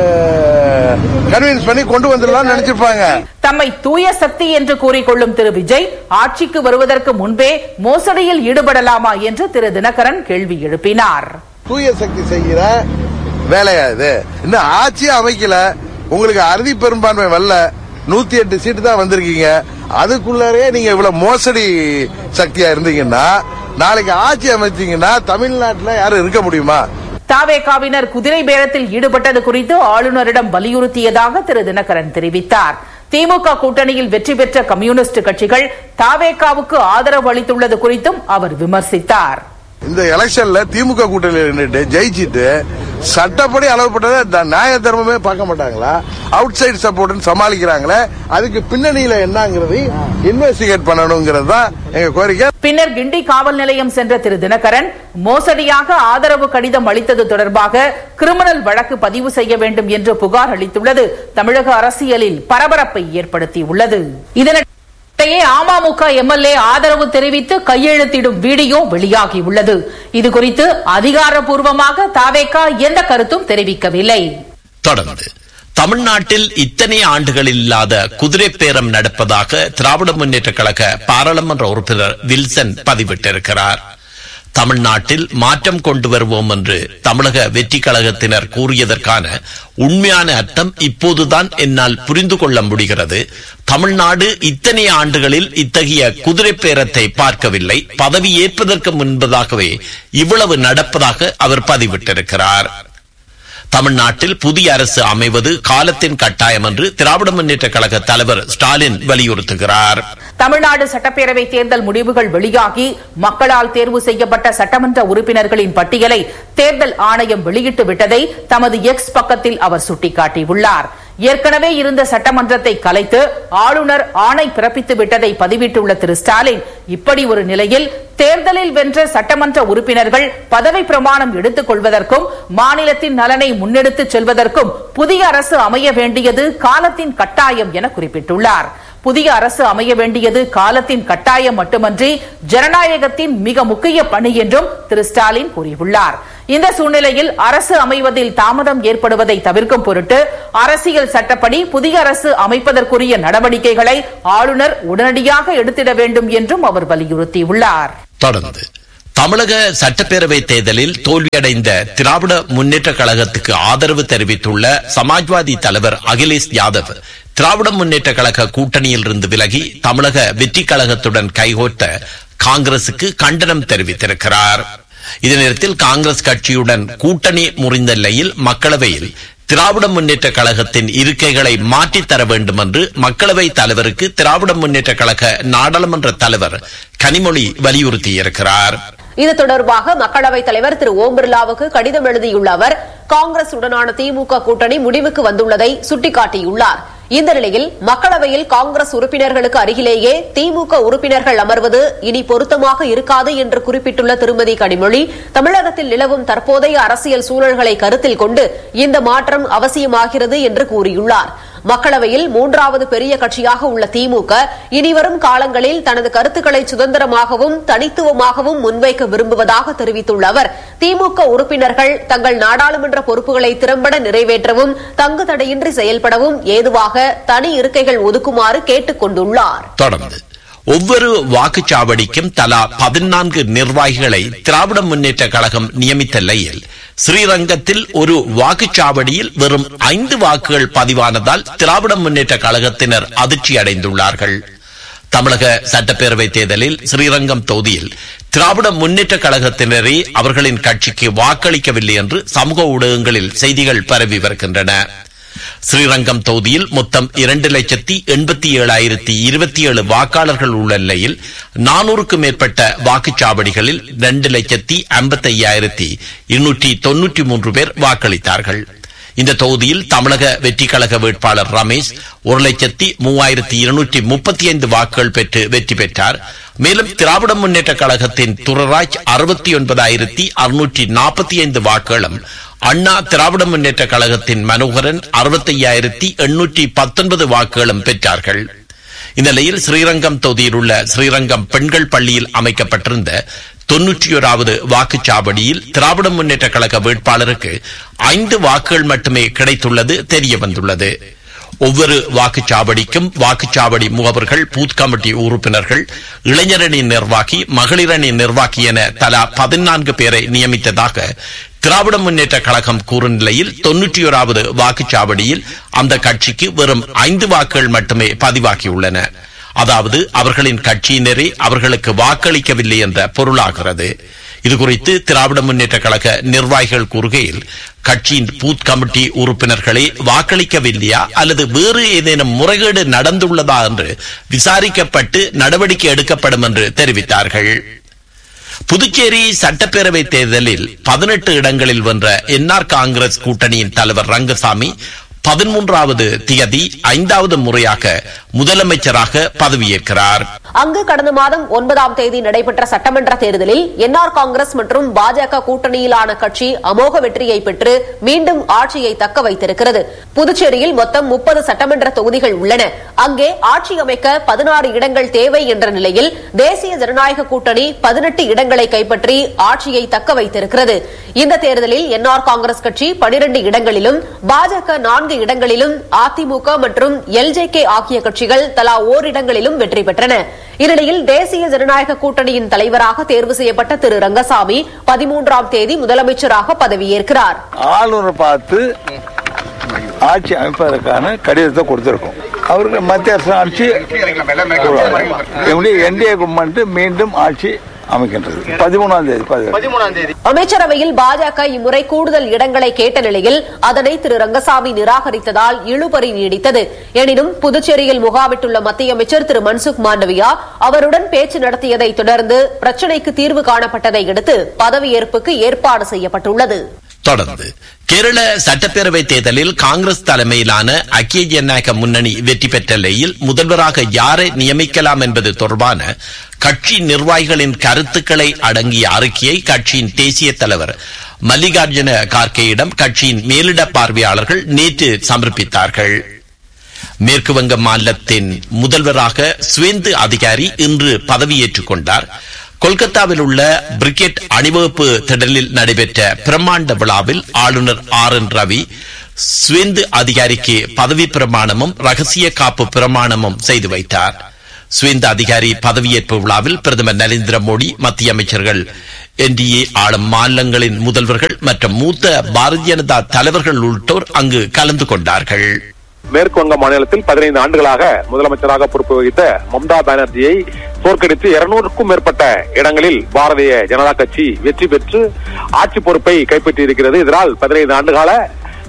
கன்வின்ஸ் பண்ணி கொண்டு வந்துடலாம்னு நினைச்சிருப்பாங்க தம்மை தூய சக்தி என்று கூறிக்கொள்ளும் திரு விஜய் ஆட்சிக்கு வருவதற்கு முன்பே மோசடியில் ஈடுபடலாமா என்று திரு தினகரன் கேள்வி எழுப்பினார் தூய சக்தி செய்கிற வேலையா இது இன்னும் ஆட்சியே அமைக்கல உங்களுக்கு அறுதி பெரும்பான்மை வரல நூத்தி எட்டு சீட்டு தான் வந்திருக்கீங்க அதுக்குள்ளரே நீங்க இவ்வளவு மோசடி சக்தியா இருந்தீங்கன்னா நாளைக்கு ஆட்சி அமைச்சீங்கன்னா தமிழ்நாட்டுல யாரும் இருக்க முடியுமா தாவேகாவினர் குதிரை பேரத்தில் ஈடுபட்டது குறித்து ஆளுநரிடம் வலியுறுத்தியதாக திரு தினகரன் தெரிவித்தார் திமுக கூட்டணியில் வெற்றி பெற்ற கம்யூனிஸ்ட் கட்சிகள் தாவேகாவுக்கு ஆதரவு அளித்துள்ளது குறித்தும் அவர் விமர்சித்தார் இந்த எலெக்ஷன்ல திமுக கூட்டணியில் நின்றுட்டு ஜெயிச்சிட்டு சட்டப்படி அளவுப்பட்டதை த- நியாய தர்மமே பார்க்க மாட்டாங்களா அவுட் சைடு சப்போர்ட்னு சமாளிக்கிறாங்களே அதுக்கு பின்னணியில என்னங்கிறது இன்வெஸ்டிகேட் பண்ணணுங்கிறது தான் எங்க கோரிக்கை பின்னர் கிண்டி காவல் நிலையம் சென்ற திரு தினகரன் மோசடியாக ஆதரவு கடிதம் அளித்தது தொடர்பாக கிரிமினல் வழக்கு பதிவு செய்ய வேண்டும் என்று புகார் அளித்துள்ளது தமிழக அரசியலில் பரபரப்பை ஏற்படுத்தியுள்ளது இதனிடையே அமமுக எம்எல்ஏ ஆதரவு தெரிவித்து கையெழுத்திடும் வீடியோ வெளியாகியுள்ளது இதுகுறித்து அதிகாரப்பூர்வமாக தாவேகா எந்த கருத்தும் தெரிவிக்கவில்லை தொடர்ந்து தமிழ்நாட்டில் இத்தனை ஆண்டுகளில் இல்லாத குதிரை பேரம் நடப்பதாக திராவிட முன்னேற்ற கழக பாராளுமன்ற உறுப்பினர் வில்சன் பதிவிட்டிருக்கிறார் தமிழ்நாட்டில் மாற்றம் கொண்டு வருவோம் என்று தமிழக வெற்றி கழகத்தினர் கூறியதற்கான உண்மையான அர்த்தம் இப்போதுதான் என்னால் புரிந்து கொள்ள முடிகிறது தமிழ்நாடு இத்தனை ஆண்டுகளில் இத்தகைய குதிரை பேரத்தை பார்க்கவில்லை பதவி ஏற்பதற்கு முன்பதாகவே இவ்வளவு நடப்பதாக அவர் பதிவிட்டிருக்கிறார் தமிழ்நாட்டில் புதிய அரசு அமைவது காலத்தின் கட்டாயம் என்று திராவிட முன்னேற்ற கழக தலைவர் ஸ்டாலின் வலியுறுத்துகிறார் தமிழ்நாடு சட்டப்பேரவை தேர்தல் முடிவுகள் வெளியாகி மக்களால் தேர்வு செய்யப்பட்ட சட்டமன்ற உறுப்பினர்களின் பட்டியலை தேர்தல் ஆணையம் வெளியிட்டு விட்டதை தமது எக்ஸ் பக்கத்தில் அவர் சுட்டிக்காட்டியுள்ளார் ஏற்கனவே இருந்த சட்டமன்றத்தை கலைத்து ஆளுநர் ஆணை பிறப்பித்து விட்டதை பதிவிட்டுள்ள திரு ஸ்டாலின் இப்படி ஒரு நிலையில் தேர்தலில் வென்ற சட்டமன்ற உறுப்பினர்கள் பதவி பிரமாணம் எடுத்துக் கொள்வதற்கும் மாநிலத்தின் நலனை முன்னெடுத்துச் செல்வதற்கும் புதிய அரசு அமைய வேண்டியது காலத்தின் கட்டாயம் என குறிப்பிட்டுள்ளார் புதிய அரசு அமைய வேண்டியது காலத்தின் கட்டாயம் மட்டுமன்றி ஜனநாயகத்தின் மிக முக்கிய பணி என்றும் திரு ஸ்டாலின் கூறியுள்ளார் இந்த சூழ்நிலையில் அரசு அமைவதில் தாமதம் ஏற்படுவதை தவிர்க்கும் பொருட்டு அரசியல் சட்டப்படி புதிய அரசு அமைப்பதற்குரிய நடவடிக்கைகளை ஆளுநர் உடனடியாக எடுத்திட வேண்டும் என்றும் அவர் வலியுறுத்தியுள்ளார் தொடர்ந்து தமிழக சட்டப்பேரவை தேர்தலில் தோல்வியடைந்த திராவிட முன்னேற்ற கழகத்துக்கு ஆதரவு தெரிவித்துள்ள சமாஜ்வாதி தலைவர் அகிலேஷ் யாதவ் திராவிட முன்னேற்ற கழக கூட்டணியில் இருந்து விலகி தமிழக வெற்றி கழகத்துடன் கைகோர்த்த காங்கிரசுக்கு கண்டனம் தெரிவித்திருக்கிறார் இதே நேரத்தில் காங்கிரஸ் கட்சியுடன் கூட்டணி முறிந்த நிலையில் மக்களவையில் திராவிட முன்னேற்ற கழகத்தின் இருக்கைகளை மாற்றித் தர வேண்டும் என்று மக்களவை தலைவருக்கு திராவிட முன்னேற்ற கழக நாடாளுமன்ற தலைவர் கனிமொழி வலியுறுத்தியிருக்கிறார் இது தொடர்பாக மக்களவைத் தலைவர் திரு ஓம் பிர்லாவுக்கு கடிதம் எழுதியுள்ள அவர் காங்கிரஸ் உடனான திமுக கூட்டணி முடிவுக்கு வந்துள்ளதை சுட்டிக்காட்டியுள்ளார் இந்த நிலையில் மக்களவையில் காங்கிரஸ் உறுப்பினர்களுக்கு அருகிலேயே திமுக உறுப்பினர்கள் அமர்வது இனி பொருத்தமாக இருக்காது என்று குறிப்பிட்டுள்ள திருமதி கனிமொழி தமிழகத்தில் நிலவும் தற்போதைய அரசியல் சூழல்களை கருத்தில் கொண்டு இந்த மாற்றம் அவசியமாகிறது என்று கூறியுள்ளார் மக்களவையில் மூன்றாவது பெரிய கட்சியாக உள்ள திமுக இனிவரும் காலங்களில் தனது கருத்துக்களை சுதந்திரமாகவும் தனித்துவமாகவும் முன்வைக்க விரும்புவதாக தெரிவித்துள்ள அவர் திமுக உறுப்பினர்கள் தங்கள் நாடாளுமன்ற பொறுப்புகளை திறம்பட நிறைவேற்றவும் தங்கு தடையின்றி செயல்படவும் ஏதுவாக தனி இருக்கைகள் ஒதுக்குமாறு கேட்டுக் கொண்டுள்ளார் தொடர்ந்து ஒவ்வொரு வாக்குச்சாவடிக்கும் தலா பதினான்கு நிர்வாகிகளை திராவிட முன்னேற்ற கழகம் நியமித்த நிலையில் ஸ்ரீரங்கத்தில் ஒரு வாக்குச்சாவடியில் வெறும் ஐந்து வாக்குகள் பதிவானதால் திராவிட முன்னேற்ற கழகத்தினர் அதிர்ச்சி அடைந்துள்ளார்கள் தமிழக சட்டப்பேரவை தேர்தலில் ஸ்ரீரங்கம் தொகுதியில் திராவிட முன்னேற்ற கழகத்தினரே அவர்களின் கட்சிக்கு வாக்களிக்கவில்லை என்று சமூக ஊடகங்களில் செய்திகள் பரவி வருகின்றன ஸ்ரீரங்கம் தொகுதியில் மொத்தம் இரண்டு லட்சத்தி எண்பத்தி ஏழாயிரத்தி இருபத்தி ஏழு வாக்காளர்கள் உள்ள நிலையில் நானூறுக்கும் மேற்பட்ட வாக்குச்சாவடிகளில் இரண்டு லட்சத்தி ஐம்பத்தி ஐயாயிரத்தி இருநூற்றி தொன்னூற்றி மூன்று பேர் வாக்களித்தார்கள் இந்த தொகுதியில் தமிழக வெற்றி கழக வேட்பாளர் ரமேஷ் ஒரு லட்சத்தி மூவாயிரத்தி இருநூற்றி முப்பத்தி ஐந்து வாக்குகள் பெற்று வெற்றி பெற்றார் மேலும் திராவிட முன்னேற்ற கழகத்தின் துரராஜ் அறுபத்தி ஒன்பதாயிரத்தி அறுநூற்றி நாற்பத்தி ஐந்து வாக்குகளும் அண்ணா திராவிட முன்னேற்ற கழகத்தின் மனோகரன் அறுபத்தையாயிரத்தி எண்ணூற்றி பத்தொன்பது வாக்குகளும் பெற்றார்கள் இந்நிலையில் ஸ்ரீரங்கம் தொகுதியில் உள்ள ஸ்ரீரங்கம் பெண்கள் பள்ளியில் அமைக்கப்பட்டிருந்த தொன்னூற்றி ஓராவது வாக்குச்சாவடியில் திராவிட முன்னேற்ற கழக வேட்பாளருக்கு ஐந்து வாக்குகள் மட்டுமே கிடைத்துள்ளது தெரிய வந்துள்ளது ஒவ்வொரு வாக்குச்சாவடிக்கும் வாக்குச்சாவடி முகவர்கள் பூத் கமிட்டி உறுப்பினர்கள் இளைஞரணி நிர்வாகி மகளிரணி நிர்வாகி என தலா பதினான்கு பேரை நியமித்ததாக திராவிட முன்னேற்ற கழகம் கூறும் நிலையில் தொன்னூற்றி ஓராவது வாக்குச்சாவடியில் அந்த கட்சிக்கு வெறும் ஐந்து வாக்குகள் மட்டுமே பதிவாகியுள்ளன அதாவது அவர்களின் கட்சியினரே அவர்களுக்கு வாக்களிக்கவில்லை என்ற பொருளாகிறது இதுகுறித்து திராவிட முன்னேற்ற கழக நிர்வாகிகள் கூறுகையில் கட்சியின் பூத் கமிட்டி உறுப்பினர்களே வாக்களிக்கவில்லையா அல்லது வேறு ஏதேனும் முறைகேடு நடந்துள்ளதா என்று விசாரிக்கப்பட்டு நடவடிக்கை எடுக்கப்படும் என்று தெரிவித்தார்கள் புதுச்சேரி சட்டப்பேரவை தேர்தலில் பதினெட்டு இடங்களில் வென்ற என்ஆர் காங்கிரஸ் கூட்டணியின் தலைவர் ரங்கசாமி பதிமூன்றாவது திகதி ஐந்தாவது முறையாக முதலமைச்சராக பதவியேற்கிறார் அங்கு கடந்த மாதம் ஒன்பதாம் தேதி நடைபெற்ற சட்டமன்ற தேர்தலில் என்ஆர் காங்கிரஸ் மற்றும் பாஜக கூட்டணியிலான கட்சி அமோக வெற்றியை பெற்று மீண்டும் ஆட்சியை தக்க வைத்திருக்கிறது புதுச்சேரியில் மொத்தம் முப்பது சட்டமன்ற தொகுதிகள் உள்ளன அங்கே ஆட்சி அமைக்க பதினாறு இடங்கள் தேவை என்ற நிலையில் தேசிய ஜனநாயக கூட்டணி பதினெட்டு இடங்களை கைப்பற்றி ஆட்சியை தக்க வைத்திருக்கிறது இந்த தேர்தலில் என்ஆர் காங்கிரஸ் கட்சி பனிரண்டு இடங்களிலும் பாஜக நான்கு இடங்களிலும் அதிமுக மற்றும் எல்ஜேகே ஆகிய கட்சிகள் தலா ஓரிடங்களிலும் வெற்றி பெற்றன இந்நிலையில் தேசிய ஜனநாயக கூட்டணியின் தலைவராக தேர்வு செய்யப்பட்ட திரு ரங்கசாமி பதிமூன்றாம் தேதி முதலமைச்சராக பதவியேற்கிறார் ஆளுநரை பார்த்து ஆட்சி அமைப்பதற்கான கடிதத்தை கொடுத்திருக்கோம் அவருக்கு மத்திய அரசு ஆட்சி என்டிஏ கவர்மெண்ட் மீண்டும் ஆட்சி அமைக்கின்றது பதிமூணாம் தேதி பதிமூணாம் தேதி அமைச்சரவையில் பாஜக இம்முறை கூடுதல் இடங்களை கேட்ட நிலையில் அதனை திரு ரங்கசாமி நிராகரித்ததால் இழுபறி நீடித்தது எனினும் புதுச்சேரியில் முகாமிட்டுள்ள மத்திய அமைச்சர் திரு மன்சுக் மாண்டவியா அவருடன் பேச்சு நடத்தியதை தொடர்ந்து பிரச்சினைக்கு தீர்வு காணப்பட்டதை அடுத்து பதவியேற்புக்கு ஏற்பாடு செய்யப்பட்டுள்ளது தொடர்ந்து கேரள சட்டப்பேரவை தேர்தலில் காங்கிரஸ் தலைமையிலான ஐக்கிய ஜனநாயக முன்னணி வெற்றி பெற்ற நிலையில் முதல்வராக யாரை நியமிக்கலாம் என்பது தொடர்பான கட்சி நிர்வாகிகளின் கருத்துக்களை அடங்கிய அறிக்கையை கட்சியின் தேசிய தலைவர் மல்லிகார்ஜுன கார்கேயிடம் கட்சியின் மேலிட பார்வையாளர்கள் நேற்று சமர்ப்பித்தார்கள் மேற்கு வங்க மாநிலத்தின் முதல்வராக சுவேந்து அதிகாரி இன்று பதவியேற்றுக் கொண்டார் கொல்கத்தாவில் உள்ள பிரிகெட் அணிவகுப்பு திடலில் நடைபெற்ற பிரம்மாண்ட விழாவில் ஆளுநர் ஆர் என் ரவி சுவேந்து அதிகாரிக்கு பதவி பிரமாணமும் ரகசிய காப்பு பிரமாணமும் செய்து வைத்தார் சுவேந்து அதிகாரி பதவியேற்பு விழாவில் பிரதமர் நரேந்திர மோடி மத்திய அமைச்சர்கள் என்டிஏ ஆளும் மாநிலங்களின் முதல்வர்கள் மற்றும் மூத்த பாரதிய ஜனதா தலைவர்கள் உள்ளிட்டோர் அங்கு கலந்து கொண்டார்கள் மேற்கு வங்க மாநிலத்தில் பதினைந்து ஆண்டுகளாக முதலமைச்சராக பொறுப்பு வகித்த மம்தா பானர்ஜியை தோற்கடித்து இருநூறுக்கும் மேற்பட்ட இடங்களில் பாரதிய ஜனதா கட்சி வெற்றி பெற்று ஆட்சி பொறுப்பை கைப்பற்றி இருக்கிறது இதனால் பதினைந்து ஆண்டுகால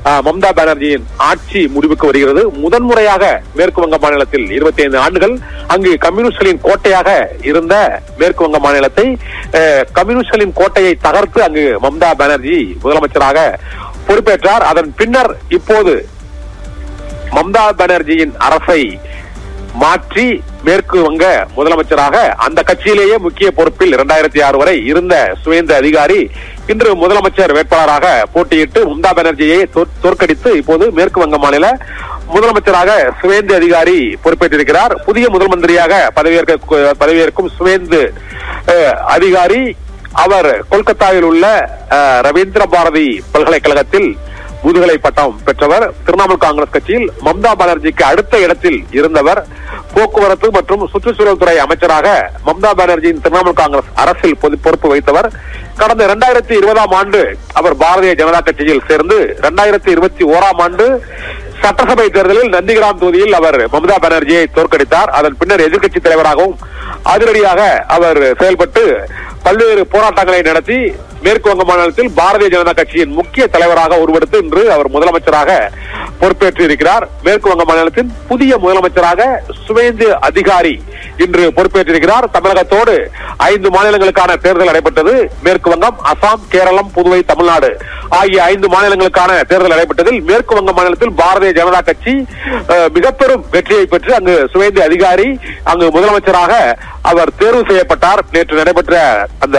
ஆஹ், மம்தா பானர்ஜியின் ஆட்சி முடிவுக்கு வருகிறது முதன்முறையாக மேற்கு வங்க மாநிலத்தில் இருபத்தி ஐந்து ஆண்டுகள் அங்கு கம்யூனிஸ்ட்களின் கோட்டையாக இருந்த மேற்கு வங்க மாநிலத்தை அஹ், கம்யூனிஸ்ட்களின் கோட்டையை தகர்த்து அங்கு மம்தா பானர்ஜி முதலமைச்சராக பொறுப்பேற்றார் அதன் பின்னர் இப்போது மம்தா பானர்ஜியின் அரசை மாற்றி மேற்கு வங்க முதலமைச்சராக அந்த கட்சியிலேயே முக்கிய பொறுப்பில் இரண்டாயிரத்தி ஆறு வரை இருந்த சுவேந்த அதிகாரி இன்று முதலமைச்சர் வேட்பாளராக போட்டியிட்டு மம்தா பானர்ஜியை தோற்- தோற்கடித்து இப்போது மேற்கு வங்க மாநில முதலமைச்சராக சுவேந்து அதிகாரி பொறுப்பேற்றிருக்கிறார் புதிய முதல் மந்திரியாக பதவியேற்க பதவியேற்கும் சுவேந்து அஹ், அதிகாரி அவர் கொல்கத்தாவில் உள்ள அஹ், ரவீந்திர பாரதி பல்கலைக்கழகத்தில் முதுகலை பட்டம் பெற்றவர் திரிணாமுல் காங்கிரஸ் கட்சியில் மம்தா பானர்ஜிக்கு அடுத்த இடத்தில் இருந்தவர் போக்குவரத்து மற்றும் சுற்றுச்சூழல் துறை அமைச்சராக மம்தா பானர்ஜியின் திரிணாமுல் காங்கிரஸ் அரசில் பொது- பொறுப்பு வைத்தவர் கடந்த இரண்டாயிரத்தி இருபதாம் ஆண்டு அவர் பாரதிய ஜனதா கட்சியில் சேர்ந்து இரண்டாயிரத்தி இருபத்தி ஓராம் ஆண்டு சட்டசபை தேர்தலில் நந்திகிராம் தொகுதியில் அவர் மம்தா பானர்ஜியை தோற்கடித்தார் அதன் பின்னர் எதிர்க்கட்சி தலைவராகவும் அதிரடியாக அவர் செயல்பட்டு பல்வேறு போராட்டங்களை நடத்தி மேற்கு வங்க மாநிலத்தில் பாரதிய ஜனதா கட்சியின் முக்கிய தலைவராக உருவெடுத்து இன்று அவர் முதலமைச்சராக பொறுப்பேற்று இருக்கிறார் மேற்கு வங்க மாநிலத்தின் புதிய முதலமைச்சராக சுவேந்து அதிகாரி இன்று பொறுப்பேற்றிருக்கிறார் தமிழகத்தோடு ஐந்து மாநிலங்களுக்கான தேர்தல் நடைபெற்றது மேற்கு வங்கம் அசாம் கேரளம் புதுவை தமிழ்நாடு ஆகிய ஐந்து மாநிலங்களுக்கான தேர்தல் நடைபெற்றதில் மேற்கு வங்க மாநிலத்தில் பாரதிய ஜனதா கட்சி அஹ், மிக பெரும் வெற்றியை பெற்று அங்கு சுவேந்து அதிகாரி அங்கு முதலமைச்சராக அவர் தேர்வு செய்யப்பட்டார் நேற்று நடைபெற்ற அந்த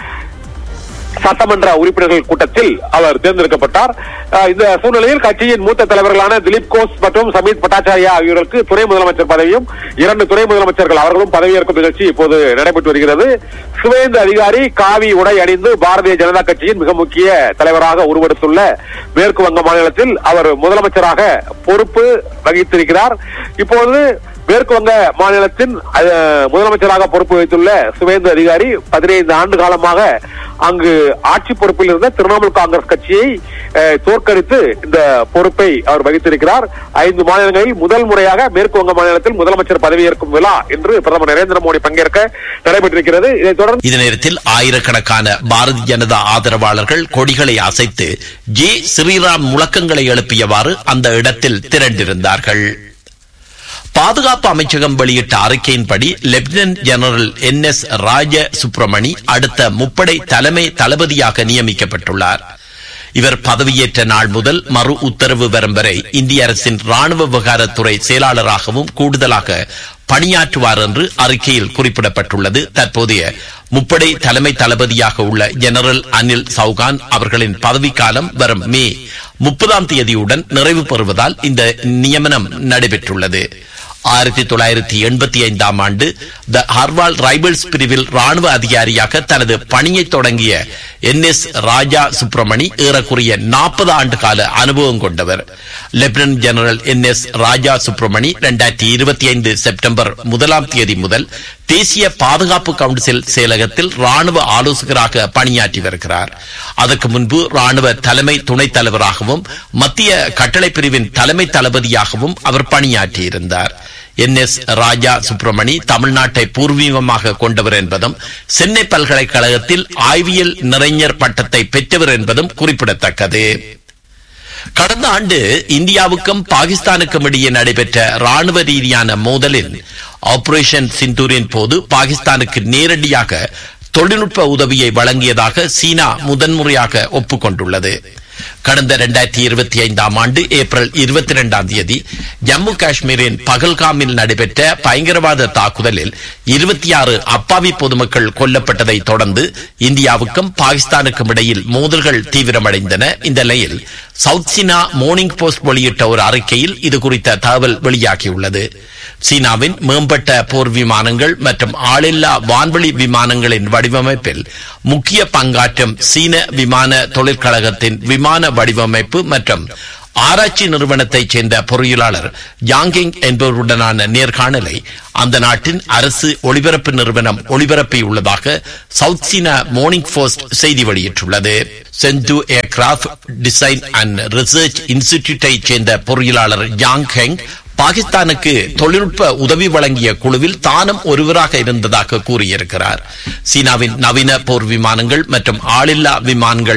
சட்டமன்ற உறுப்பினர்கள் கூட்டத்தில் அவர் தேர்ந்தெடுக்கப்பட்டார் அஹ், இந்த சூழ்நிலையில் கட்சியின் மூத்த தலைவர்களான திலீப் கோஷ் மற்றும் சமீத் பட்டாச்சாரியா ஆகியோருக்கு துணை முதலமைச்சர் பதவியும் இரண்டு துணை முதலமைச்சர்கள் அவர்களும் பதவியேற்கும் நிகழ்ச்சி இப்போது நடைபெற்று வருகிறது சுவேந்து அதிகாரி காவி உடை அணிந்து பாரதிய ஜனதா கட்சியின் மிக முக்கிய தலைவராக உருவெடுத்துள்ள மேற்கு வங்க மாநிலத்தில் அவர் முதலமைச்சராக பொறுப்பு வகித்திருக்கிறார் இப்போது மேற்கு வங்க மாநிலத்தின் அஹ், முதலமைச்சராக பொறுப்பு வைத்துள்ள சுவேந்து அதிகாரி பதினைந்து ஆண்டு காலமாக அங்கு ஆட்சி பொறுப்பில் இருந்த திரிணாமுல் காங்கிரஸ் கட்சியை அஹ், தோற்கடித்து இந்த பொறுப்பை அவர் வகித்திருக்கிறார் ஐந்து மாநிலங்களில் முதல் முறையாக மேற்கு வங்க மாநிலத்தில் முதலமைச்சர் பதவியேற்கும் விழா என்று பிரதமர் நரேந்திர மோடி பங்கேற்க நடைபெற்றிருக்கிறது இதைத் தொடர்ந்து இதே நேரத்தில் ஆயிரக்கணக்கான பாரதிய ஜனதா ஆதரவாளர்கள் கொடிகளை அசைத்து ஜே ஸ்ரீராம் முழக்கங்களை எழுப்பியவாறு அந்த இடத்தில் திரண்டிருந்தார்கள் பாதுகாப்பு அமைச்சகம் வெளியிட்ட அறிக்கையின்படி லெப்டினன்ட் ஜெனரல் என் எஸ் ராஜ சுப்பிரமணி அடுத்த முப்படை தலைமை தளபதியாக நியமிக்கப்பட்டுள்ளார் இவர் பதவியேற்ற நாள் முதல் மறு உத்தரவு வரும் வரை இந்திய அரசின் ராணுவ விவகாரத்துறை செயலாளராகவும் கூடுதலாக பணியாற்றுவார் என்று அறிக்கையில் குறிப்பிடப்பட்டுள்ளது தற்போதைய முப்படை தலைமை தளபதியாக உள்ள ஜெனரல் அனில் சௌகான் அவர்களின் பதவிக்காலம் வரும் மே முப்பதாம் தேதியுடன் நிறைவு பெறுவதால் இந்த நியமனம் நடைபெற்றுள்ளது ஆயிரத்தி தொள்ளாயிரத்தி எண்பத்தி ஐந்தாம் ஆண்டு த ஹர்வால் ரைபிள்ஸ் பிரிவில் ராணுவ அதிகாரியாக தனது பணியை தொடங்கிய என் எஸ் ராஜா சுப்பிரமணி ஏறக்குறைய நாற்பது ஆண்டு கால அனுபவம் கொண்டவர் லெப்டினன்ட் ஜெனரல் என் எஸ் ராஜா சுப்பிரமணி இரண்டாயிரத்தி இருபத்தி ஐந்து செப்டம்பர் முதலாம் தேதி முதல் தேசிய பாதுகாப்பு கவுன்சில் செயலகத்தில் ராணுவ ஆலோசகராக பணியாற்றி வருகிறார் அதற்கு முன்பு ராணுவ தலைமை துணைத் தலைவராகவும் மத்திய கட்டளை பிரிவின் தலைமை தளபதியாகவும் அவர் பணியாற்றியிருந்தார் என் எஸ் ராஜா சுப்பிரமணி தமிழ்நாட்டை பூர்வீகமாக கொண்டவர் என்பதும் சென்னை பல்கலைக்கழகத்தில் ஆய்வியல் நிறைஞர் பட்டத்தை பெற்றவர் என்பதும் குறிப்பிடத்தக்கது கடந்த ஆண்டு இந்தியாவுக்கும் பாகிஸ்தானுக்கும் இடையே நடைபெற்ற ராணுவ ரீதியான மோதலில் ஆபரேஷன் சிந்தூரின் போது பாகிஸ்தானுக்கு நேரடியாக தொழில்நுட்ப உதவியை வழங்கியதாக சீனா முதன்முறையாக ஒப்புக்கொண்டுள்ளது கடந்த இரண்டாயிரத்தி இருபத்தி ஐந்தாம் ஆண்டு ஏப்ரல் இருபத்தி இரண்டாம் தேதி ஜம்மு காஷ்மீரின் பகல்காமில் நடைபெற்ற பயங்கரவாத தாக்குதலில் இருபத்தி ஆறு அப்பாவி பொதுமக்கள் கொல்லப்பட்டதை தொடர்ந்து இந்தியாவுக்கும் பாகிஸ்தானுக்கும் இடையில் மோதல்கள் தீவிரமடைந்தன இந்த நிலையில் சவுத் சீனா மோர்னிங் போஸ்ட் வெளியிட்ட ஒரு அறிக்கையில் இது குறித்த தகவல் வெளியாகியுள்ளது சீனாவின் மேம்பட்ட போர் விமானங்கள் மற்றும் ஆளில்லா வான்வெளி விமானங்களின் வடிவமைப்பில் முக்கிய பங்காற்றும் சீன விமான தொழிற்கழகத்தின் விமான வடிவமைப்பு மற்றும் ஆராய்ச்சி நிறுவனத்தைச் சேர்ந்த பொறியியலாளர் யாங்கிங் என்பவருடனான நேர்காணலை அந்த நாட்டின் அரசு ஒளிபரப்பு நிறுவனம் ஒளிபரப்பியுள்ளதாக சவுத் சீனா மார்னிங் போஸ்ட் செய்தி வெளியிட்டுள்ளது Chengdu aircraft design and research இன்ஸ்டிடியூட்டை சேர்ந்த பொறியியலாளர் யாங் ஹெங் பாகிஸ்தானுக்கு தொழில்நுட்ப உதவி வழங்கிய குழுவில் தானும் ஒருவராக இருந்ததாக கூறியிருக்கிறார் சீனாவின் நவீன போர் விமானங்கள் மற்றும் ஆளில்லா விமானங்கள்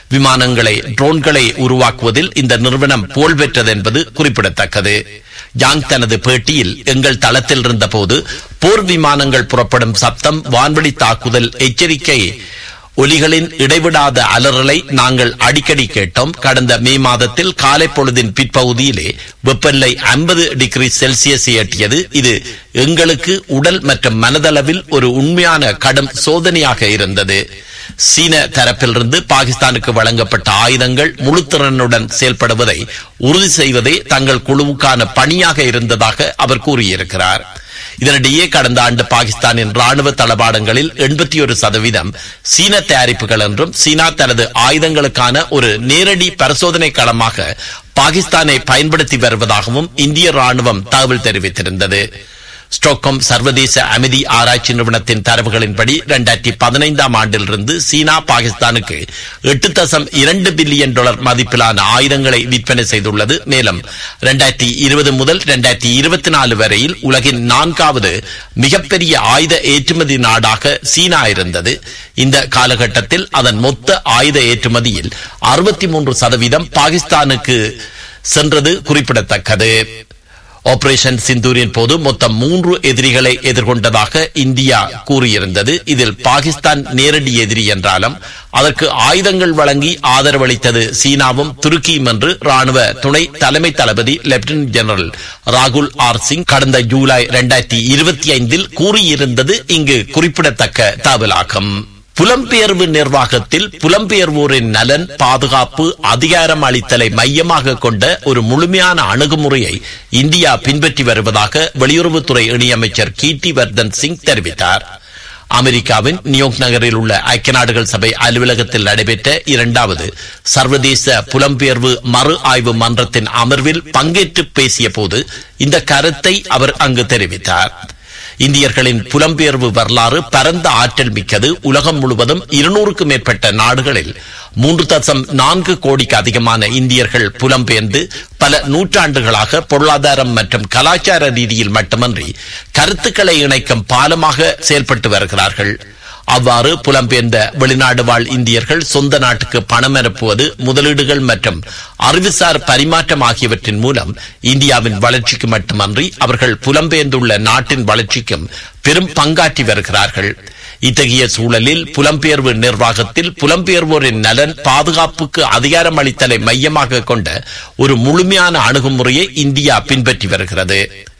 விமானங்களை ட்ரோன்களை உருவாக்குவதில் இந்த நிறுவனம் புகழ் பெற்றது என்பது குறிப்பிடத்தக்கது யாங் தனது பேட்டியில் எங்கள் தளத்தில் இருந்தபோது போர் விமானங்கள் புறப்படும் சப்தம் வான்வழி தாக்குதல் எச்சரிக்கை ஒலிகளின் இடைவிடாத அலறலை நாங்கள் அடிக்கடி கேட்டோம் கடந்த மே மாதத்தில் காலை பொழுதின் பிற்பகுதியிலே வெப்பநிலை 50 டிகிரி செல்சியஸை எட்டியது இது எங்களுக்கு உடல் மற்றும் மனதளவில் ஒரு உண்மையான கடும் சோதனையாக இருந்தது சீன தரப்பிலிருந்து பாகிஸ்தானுக்கு வழங்கப்பட்ட ஆயுதங்கள் முழு திறனுடன் செயல்படுவதை உறுதி செய்வதே தங்கள் குழுவுக்கான பணியாக இருந்ததாக அவர் கூறியிருக்கிறார் இதனிடையே கடந்த ஆண்டு பாகிஸ்தானின் ராணுவ தளபாடங்களில் எண்பத்தி ஒரு சதவீதம் சீன தயாரிப்புகள் என்றும் சீனா தனது ஆயுதங்களுக்கான ஒரு நேரடி பரிசோதனை களமாக பாகிஸ்தானை பயன்படுத்தி வருவதாகவும் இந்திய ராணுவம் தகவல் தெரிவித்திருந்தது ஸ்டோக்கம் சர்வதேச அமைதி ஆராய்ச்சி நிறுவனத்தின் தரவுகளின்படி இரண்டாயிரத்தி பதினைந்தாம் ஆண்டிலிருந்து சீனா பாகிஸ்தானுக்கு எட்டு தசம் இரண்டு பில்லியன் டாலர் மதிப்பிலான ஆயுதங்களை விற்பனை செய்துள்ளது மேலும் இரண்டாயிரத்தி இருபது முதல் இரண்டாயிரத்தி இருபத்தி நாலு வரையில் உலகின் நான்காவது மிகப்பெரிய ஆயுத ஏற்றுமதி நாடாக சீனா இருந்தது இந்த காலகட்டத்தில் அதன் மொத்த ஆயுத ஏற்றுமதியில் அறுபத்தி மூன்று சதவீதம் பாகிஸ்தானுக்கு சென்றது குறிப்பிடத்தக்கது ஆபரேஷன் சிந்தூரின் போது மொத்தம் மூன்று எதிரிகளை எதிர்கொண்டதாக இந்தியா கூறியிருந்தது இதில் பாகிஸ்தான் நேரடி எதிரி என்றாலும் அதற்கு ஆயுதங்கள் வழங்கி ஆதரவளித்தது சீனாவும் துருக்கியும் என்று ராணுவ துணை தலைமை தளபதி லெப்டினன்ட் ஜெனரல் ராகுல் ஆர் சிங் கடந்த ஜூலை இரண்டாயிரத்தி இருபத்தி ஐந்தில் கூறியிருந்தது இங்கு குறிப்பிடத்தக்க தகவலாகும் புலம்பெயர்வு நிர்வாகத்தில் புலம்பெயர்வோரின் நலன் பாதுகாப்பு அதிகாரம் அளித்தலை மையமாக கொண்ட ஒரு முழுமையான அணுகுமுறையை இந்தியா பின்பற்றி வருவதாக வெளியுறவுத்துறை இணையமைச்சர் கீர்த்தி வர்தன் சிங் தெரிவித்தார் அமெரிக்காவின் நியூயார்க் நகரில் உள்ள ஐக்கிய நாடுகள் சபை அலுவலகத்தில் நடைபெற்ற இரண்டாவது சர்வதேச புலம்பெயர்வு மறு ஆய்வு மன்றத்தின் அமர்வில் பங்கேற்று பேசிய போது இந்த கருத்தை அவர் அங்கு தெரிவித்தார் இந்தியர்களின் புலம்பெயர்வு வரலாறு பரந்த ஆற்றல் மிக்கது உலகம் முழுவதும் இருநூறுக்கும் மேற்பட்ட நாடுகளில் மூன்று தசம் நான்கு கோடிக்கு அதிகமான இந்தியர்கள் புலம்பெயர்ந்து பல நூற்றாண்டுகளாக பொருளாதாரம் மற்றும் கலாச்சார ரீதியில் மட்டுமன்றி கருத்துக்களை இணைக்கும் பாலமாக செயல்பட்டு வருகிறார்கள் அவ்வாறு புலம்பெயர்ந்த வெளிநாடு வாழ் இந்தியர்கள் சொந்த நாட்டுக்கு பணம் அனுப்புவது முதலீடுகள் மற்றும் அறிவுசார் பரிமாற்றம் ஆகியவற்றின் மூலம் இந்தியாவின் வளர்ச்சிக்கு மட்டுமன்றி அவர்கள் புலம்பெயர்ந்துள்ள நாட்டின் வளர்ச்சிக்கும் பெரும் பங்காற்றி வருகிறார்கள் இத்தகைய சூழலில் புலம்பெயர்வு நிர்வாகத்தில் புலம்பெயர்வோரின் நலன் பாதுகாப்புக்கு அதிகாரம் அளித்தலை மையமாக கொண்ட ஒரு முழுமையான அணுகுமுறையை இந்தியா பின்பற்றி வருகிறது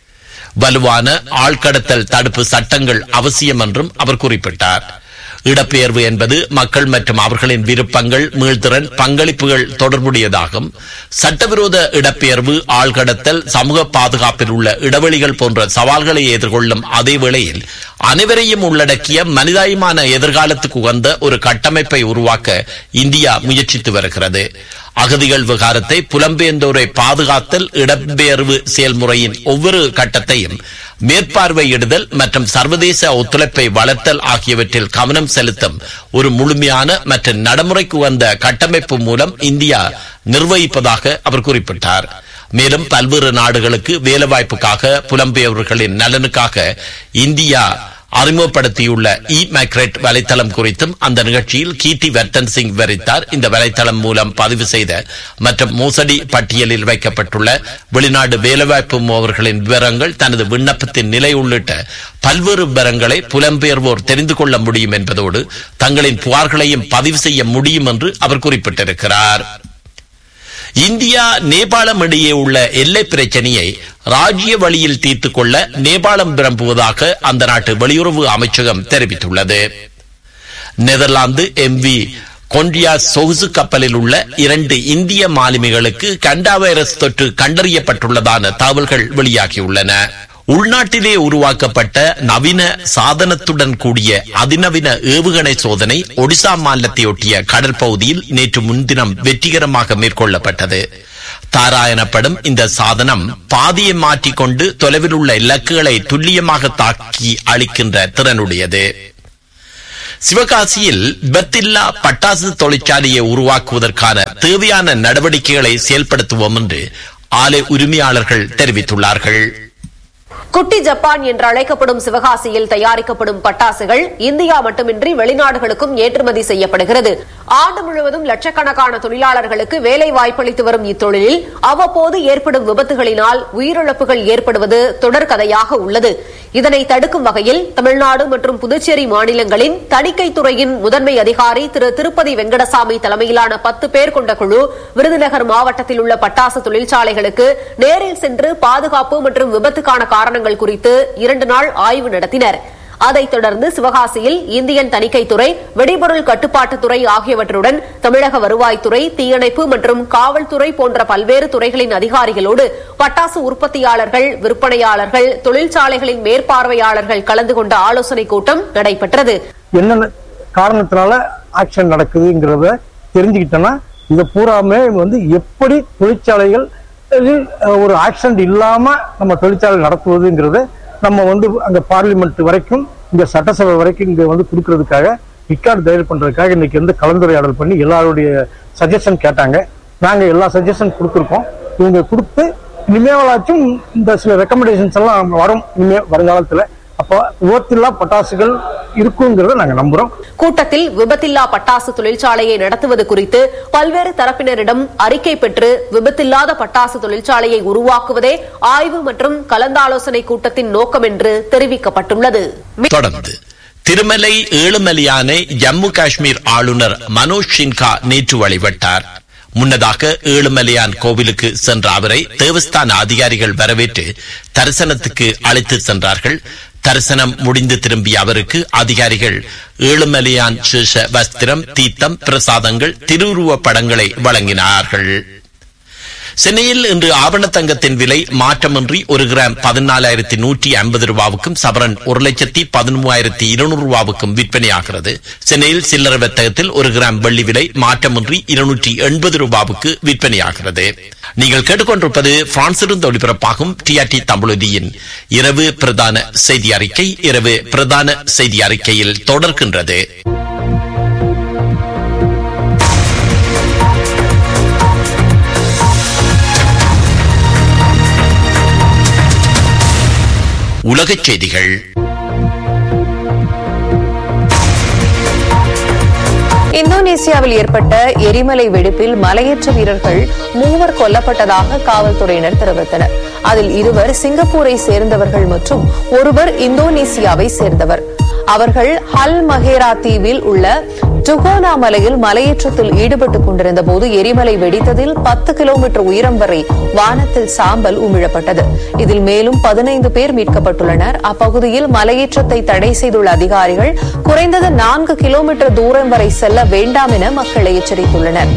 வலுவான ஆழ்கடத்தல் தடுப்பு சட்டங்கள் அவசியம் என்றும் அவர் குறிப்பிட்டார் இடப்பெயர்வு என்பது மக்கள் மற்றும் அவர்களின் விருப்பங்கள் மீள்திறன் பங்களிப்புகள் தொடர்புடையதாகும் சட்டவிரோத இடப்பெயர்வு ஆழ்கடத்தல் சமூக பாதுகாப்பில் உள்ள இடைவெளிகள் போன்ற சவால்களை எதிர்கொள்ளும் அதே வேளையில் அனைவரையும் உள்ளடக்கிய மனிதாயமான எதிர்காலத்துக்கு உகந்த ஒரு கட்டமைப்பை உருவாக்க இந்தியா முயற்சித்து வருகிறது அகதிகள் விகாரத்தை புலம்பெயர்ந்தோரை பாதுகாத்தல் இடம்பெயர்வு செயல்முறையின் ஒவ்வொரு கட்டத்தையும் மேற்பார்வையிடுதல் மற்றும் சர்வதேச ஒத்துழைப்பை வளர்த்தல் ஆகியவற்றில் கவனம் செலுத்தும் ஒரு முழுமையான மற்றும் நடைமுறைக்கு வந்த கட்டமைப்பு மூலம் இந்தியா நிர்வகிப்பதாக அவர் குறிப்பிட்டார் மேலும் பல்வேறு நாடுகளுக்கு வேலைவாய்ப்புக்காக புலம்பெயர்வர்களின் நலனுக்காக இந்தியா அறிமுகப்படுத்தியுள்ள இ மைக்ரேட் வலைத்தளம் குறித்தும் அந்த நிகழ்ச்சியில் கீர்த்தி வர்த்தன் சிங் விவரித்தார் இந்த வலைத்தளம் மூலம் பதிவு செய்த மற்றும் மோசடி பட்டியலில் வைக்கப்பட்டுள்ள வெளிநாடு வேலைவாய்ப்பு முகவர்களின் விவரங்கள் தனது விண்ணப்பத்தின் நிலை உள்ளிட்ட பல்வேறு விவரங்களை புலம்பெயர்வோர் தெரிந்து கொள்ள முடியும் என்பதோடு தங்களின் புகார்களையும் பதிவு செய்ய முடியும் என்று அவர் குறிப்பிட்டிருக்கிறார் இந்தியா நேபாளம் இடையே உள்ள எல்லை பிரச்சனையை ராஜ்ய வழியில் தீர்த்துக் கொள்ள நேபாளம் விரும்புவதாக அந்த நாட்டு வெளியுறவு அமைச்சகம் தெரிவித்துள்ளது நெதர்லாந்து எம்வி கொண்டியா சொகுசு கப்பலில் உள்ள இரண்டு இந்திய மாலுமிகளுக்கு கண்டா வைரஸ் தொற்று கண்டறியப்பட்டுள்ளதான தகவல்கள் வெளியாகியுள்ளன உள்நாட்டிலே உருவாக்கப்பட்ட நவீன சாதனத்துடன் கூடிய அதிநவீன ஏவுகணை சோதனை ஒடிசா மாநிலத்தையொட்டிய கடல் பகுதியில் நேற்று முன்தினம் வெற்றிகரமாக மேற்கொள்ளப்பட்டது தாரா எனப்படும் இந்த சாதனம் பாதியை மாற்றிக்கொண்டு தொலைவில் உள்ள இலக்குகளை துல்லியமாக தாக்கி அளிக்கின்ற திறனுடையது சிவகாசியில் பெத்தில்லா பட்டாசு தொழிற்சாலையை உருவாக்குவதற்கான தேவையான நடவடிக்கைகளை செயல்படுத்துவோம் என்று ஆலை உரிமையாளர்கள் தெரிவித்துள்ளார்கள் குட்டி ஜப்பான் என்று அழைக்கப்படும் சிவகாசியில் தயாரிக்கப்படும் பட்டாசுகள் இந்தியா மட்டுமின்றி வெளிநாடுகளுக்கும் ஏற்றுமதி செய்யப்படுகிறது ஆண்டு முழுவதும் லட்சக்கணக்கான தொழிலாளர்களுக்கு வேலை வாய்ப்பளித்து வரும் இத்தொழிலில் அவ்வப்போது ஏற்படும் விபத்துகளினால் உயிரிழப்புகள் ஏற்படுவது தொடர்கதையாக உள்ளது இதனை தடுக்கும் வகையில் தமிழ்நாடு மற்றும் புதுச்சேரி மாநிலங்களின் தணிக்கை துறையின் முதன்மை அதிகாரி திரு திருப்பதி வெங்கடசாமி தலைமையிலான பத்து பேர் கொண்ட குழு விருதுநகர் மாவட்டத்தில் உள்ள பட்டாசு தொழிற்சாலைகளுக்கு நேரில் சென்று பாதுகாப்பு மற்றும் விபத்துக்கான காரணங்கள் குறித்து இரண்டு நாள் ஆய்வு நடத்தினர் அதைத் தொடர்ந்து சிவகாசியில் இந்தியன் தணிக்கைத்துறை வெடிபொருள் கட்டுப்பாட்டுத்துறை ஆகியவற்றுடன் தமிழக வருவாய்த்துறை தீயணைப்பு மற்றும் காவல்துறை போன்ற பல்வேறு துறைகளின் அதிகாரிகளோடு பட்டாசு உற்பத்தியாளர்கள் விற்பனையாளர்கள் தொழிற்சாலைகளின் மேற்பார்வையாளர்கள் கலந்து கொண்ட ஆலோசனைக் கூட்டம் நடைபெற்றது என்னென்ன காரணத்தினால ஆக்சிடென்ட் நடக்குதுங்கிறத தெரிஞ்சுக்கிட்டோம்னா இதை பூராமே வந்து எப்படி தொழிற்சாலைகள் அஹ், ஒரு ஆக்சிடென்ட் இல்லாம நம்ம தொழிற்சாலை நடத்துவதுங்கிறத நம்ம வந்து அங்க பார்லிமெண்ட் வரைக்கும் இங்க சட்டசபை வரைக்கும் இங்க வந்து கொடுக்கறதுக்காக ரெக்கார்டு தயார் பண்றதுக்காக இன்னைக்கு வந்து கலந்துரையாடல் பண்ணி எல்லாருடைய சஜஷன் கேட்டாங்க நாங்க எல்லா சஜஷன் கொடுத்துருக்கோம் இவங்க கொடுத்து இனிமேலாச்சும் இந்த சில ரெக்கமெண்டேஷன்ஸ் எல்லாம் வரும் இனிமே வருங்காலத்துல அப்போ விபத்தில்லா பட்டாசுகள் இருக்குங்கிறத நாங்க நம்புறோம் கூட்டத்தில் விபத்தில்லா பட்டாசு தொழிற்சாலையை நடத்துவது குறித்து பல்வேறு தரப்பினரிடம் அறிக்கை பெற்று விபத்தில்லாத பட்டாசு தொழிற்சாலையை உருவாக்குவதே ஆய்வு மற்றும் கலந்தாலோசனை கூட்டத்தின் நோக்கம் என்று தெரிவிக்கப்பட்டுள்ளது தொடர்ந்து திருமலை ஏழுமலையானை ஜம்மு காஷ்மீர் ஆளுநர் மனோஜ் சின்ஹா நேற்று வழிபட்டார் முன்னதாக ஏழுமலையான் கோவிலுக்கு சென்ற அவரை தேவஸ்தான அதிகாரிகள் வரவேற்று தரிசனத்துக்கு அழைத்து சென்றார்கள் தரிசனம் முடிந்து திரும்பிய அவருக்கு அதிகாரிகள் ஏழுமலையான் சேஷ வஸ்திரம் தீர்த்தம் பிரசாதங்கள் திருவுருவ படங்களை வழங்கினார்கள் சென்னையில் இன்று ஆவண தங்கத்தின் விலை மாற்றமின்றி ஒரு கிராம் பதினாலாயிரத்தி நூற்றி ஐம்பது ரூபாவுக்கும் சவரன் ஒரு லட்சத்தி பதிமூவாயிரத்தி இருநூறு ரூபாவுக்கும் விற்பனையாகிறது சென்னையில் சில்லறை வர்த்தகத்தில் ஒரு கிராம் வெள்ளி விலை மாற்றமின்றி இருநூற்றி எண்பது ரூபாவுக்கு விற்பனையாகிறது நீங்கள் கேட்டுக்கொண்டிருப்பது பிரான்சிலிருந்து ஒளிபரப்பாகும் டிஆர்டி தமிழொலியின் இரவு பிரதான செய்தி அறிக்கை இரவு பிரதான செய்தி அறிக்கையில் தொடர்கின்றது உலகச் செய்திகள் இந்தோனேசியாவில் ஏற்பட்ட எரிமலை வெடிப்பில் மலையேற்ற வீரர்கள் மூவர் கொல்லப்பட்டதாக காவல்துறையினர் தெரிவித்தனர் அதில் இருவர் சிங்கப்பூரை சேர்ந்தவர்கள் மற்றும் ஒருவர் இந்தோனேசியாவை சேர்ந்தவர் அவர்கள் ஹல் மகேரா தீவில் உள்ள டுகோனா மலையில் மலையேற்றத்தில் ஈடுபட்டுக் கொண்டிருந்த போது எரிமலை வெடித்ததில் பத்து கிலோமீட்டர் உயரம் வரை வானத்தில் சாம்பல் உமிழப்பட்டது இதில் மேலும் பதினைந்து பேர் மீட்கப்பட்டுள்ளனர் அப்பகுதியில் மலையேற்றத்தை தடை செய்துள்ள அதிகாரிகள் குறைந்தது நான்கு கிலோமீட்டர் தூரம் வரை செல்ல வேண்டாம் என மக்களை எச்சரித்துள்ளனர்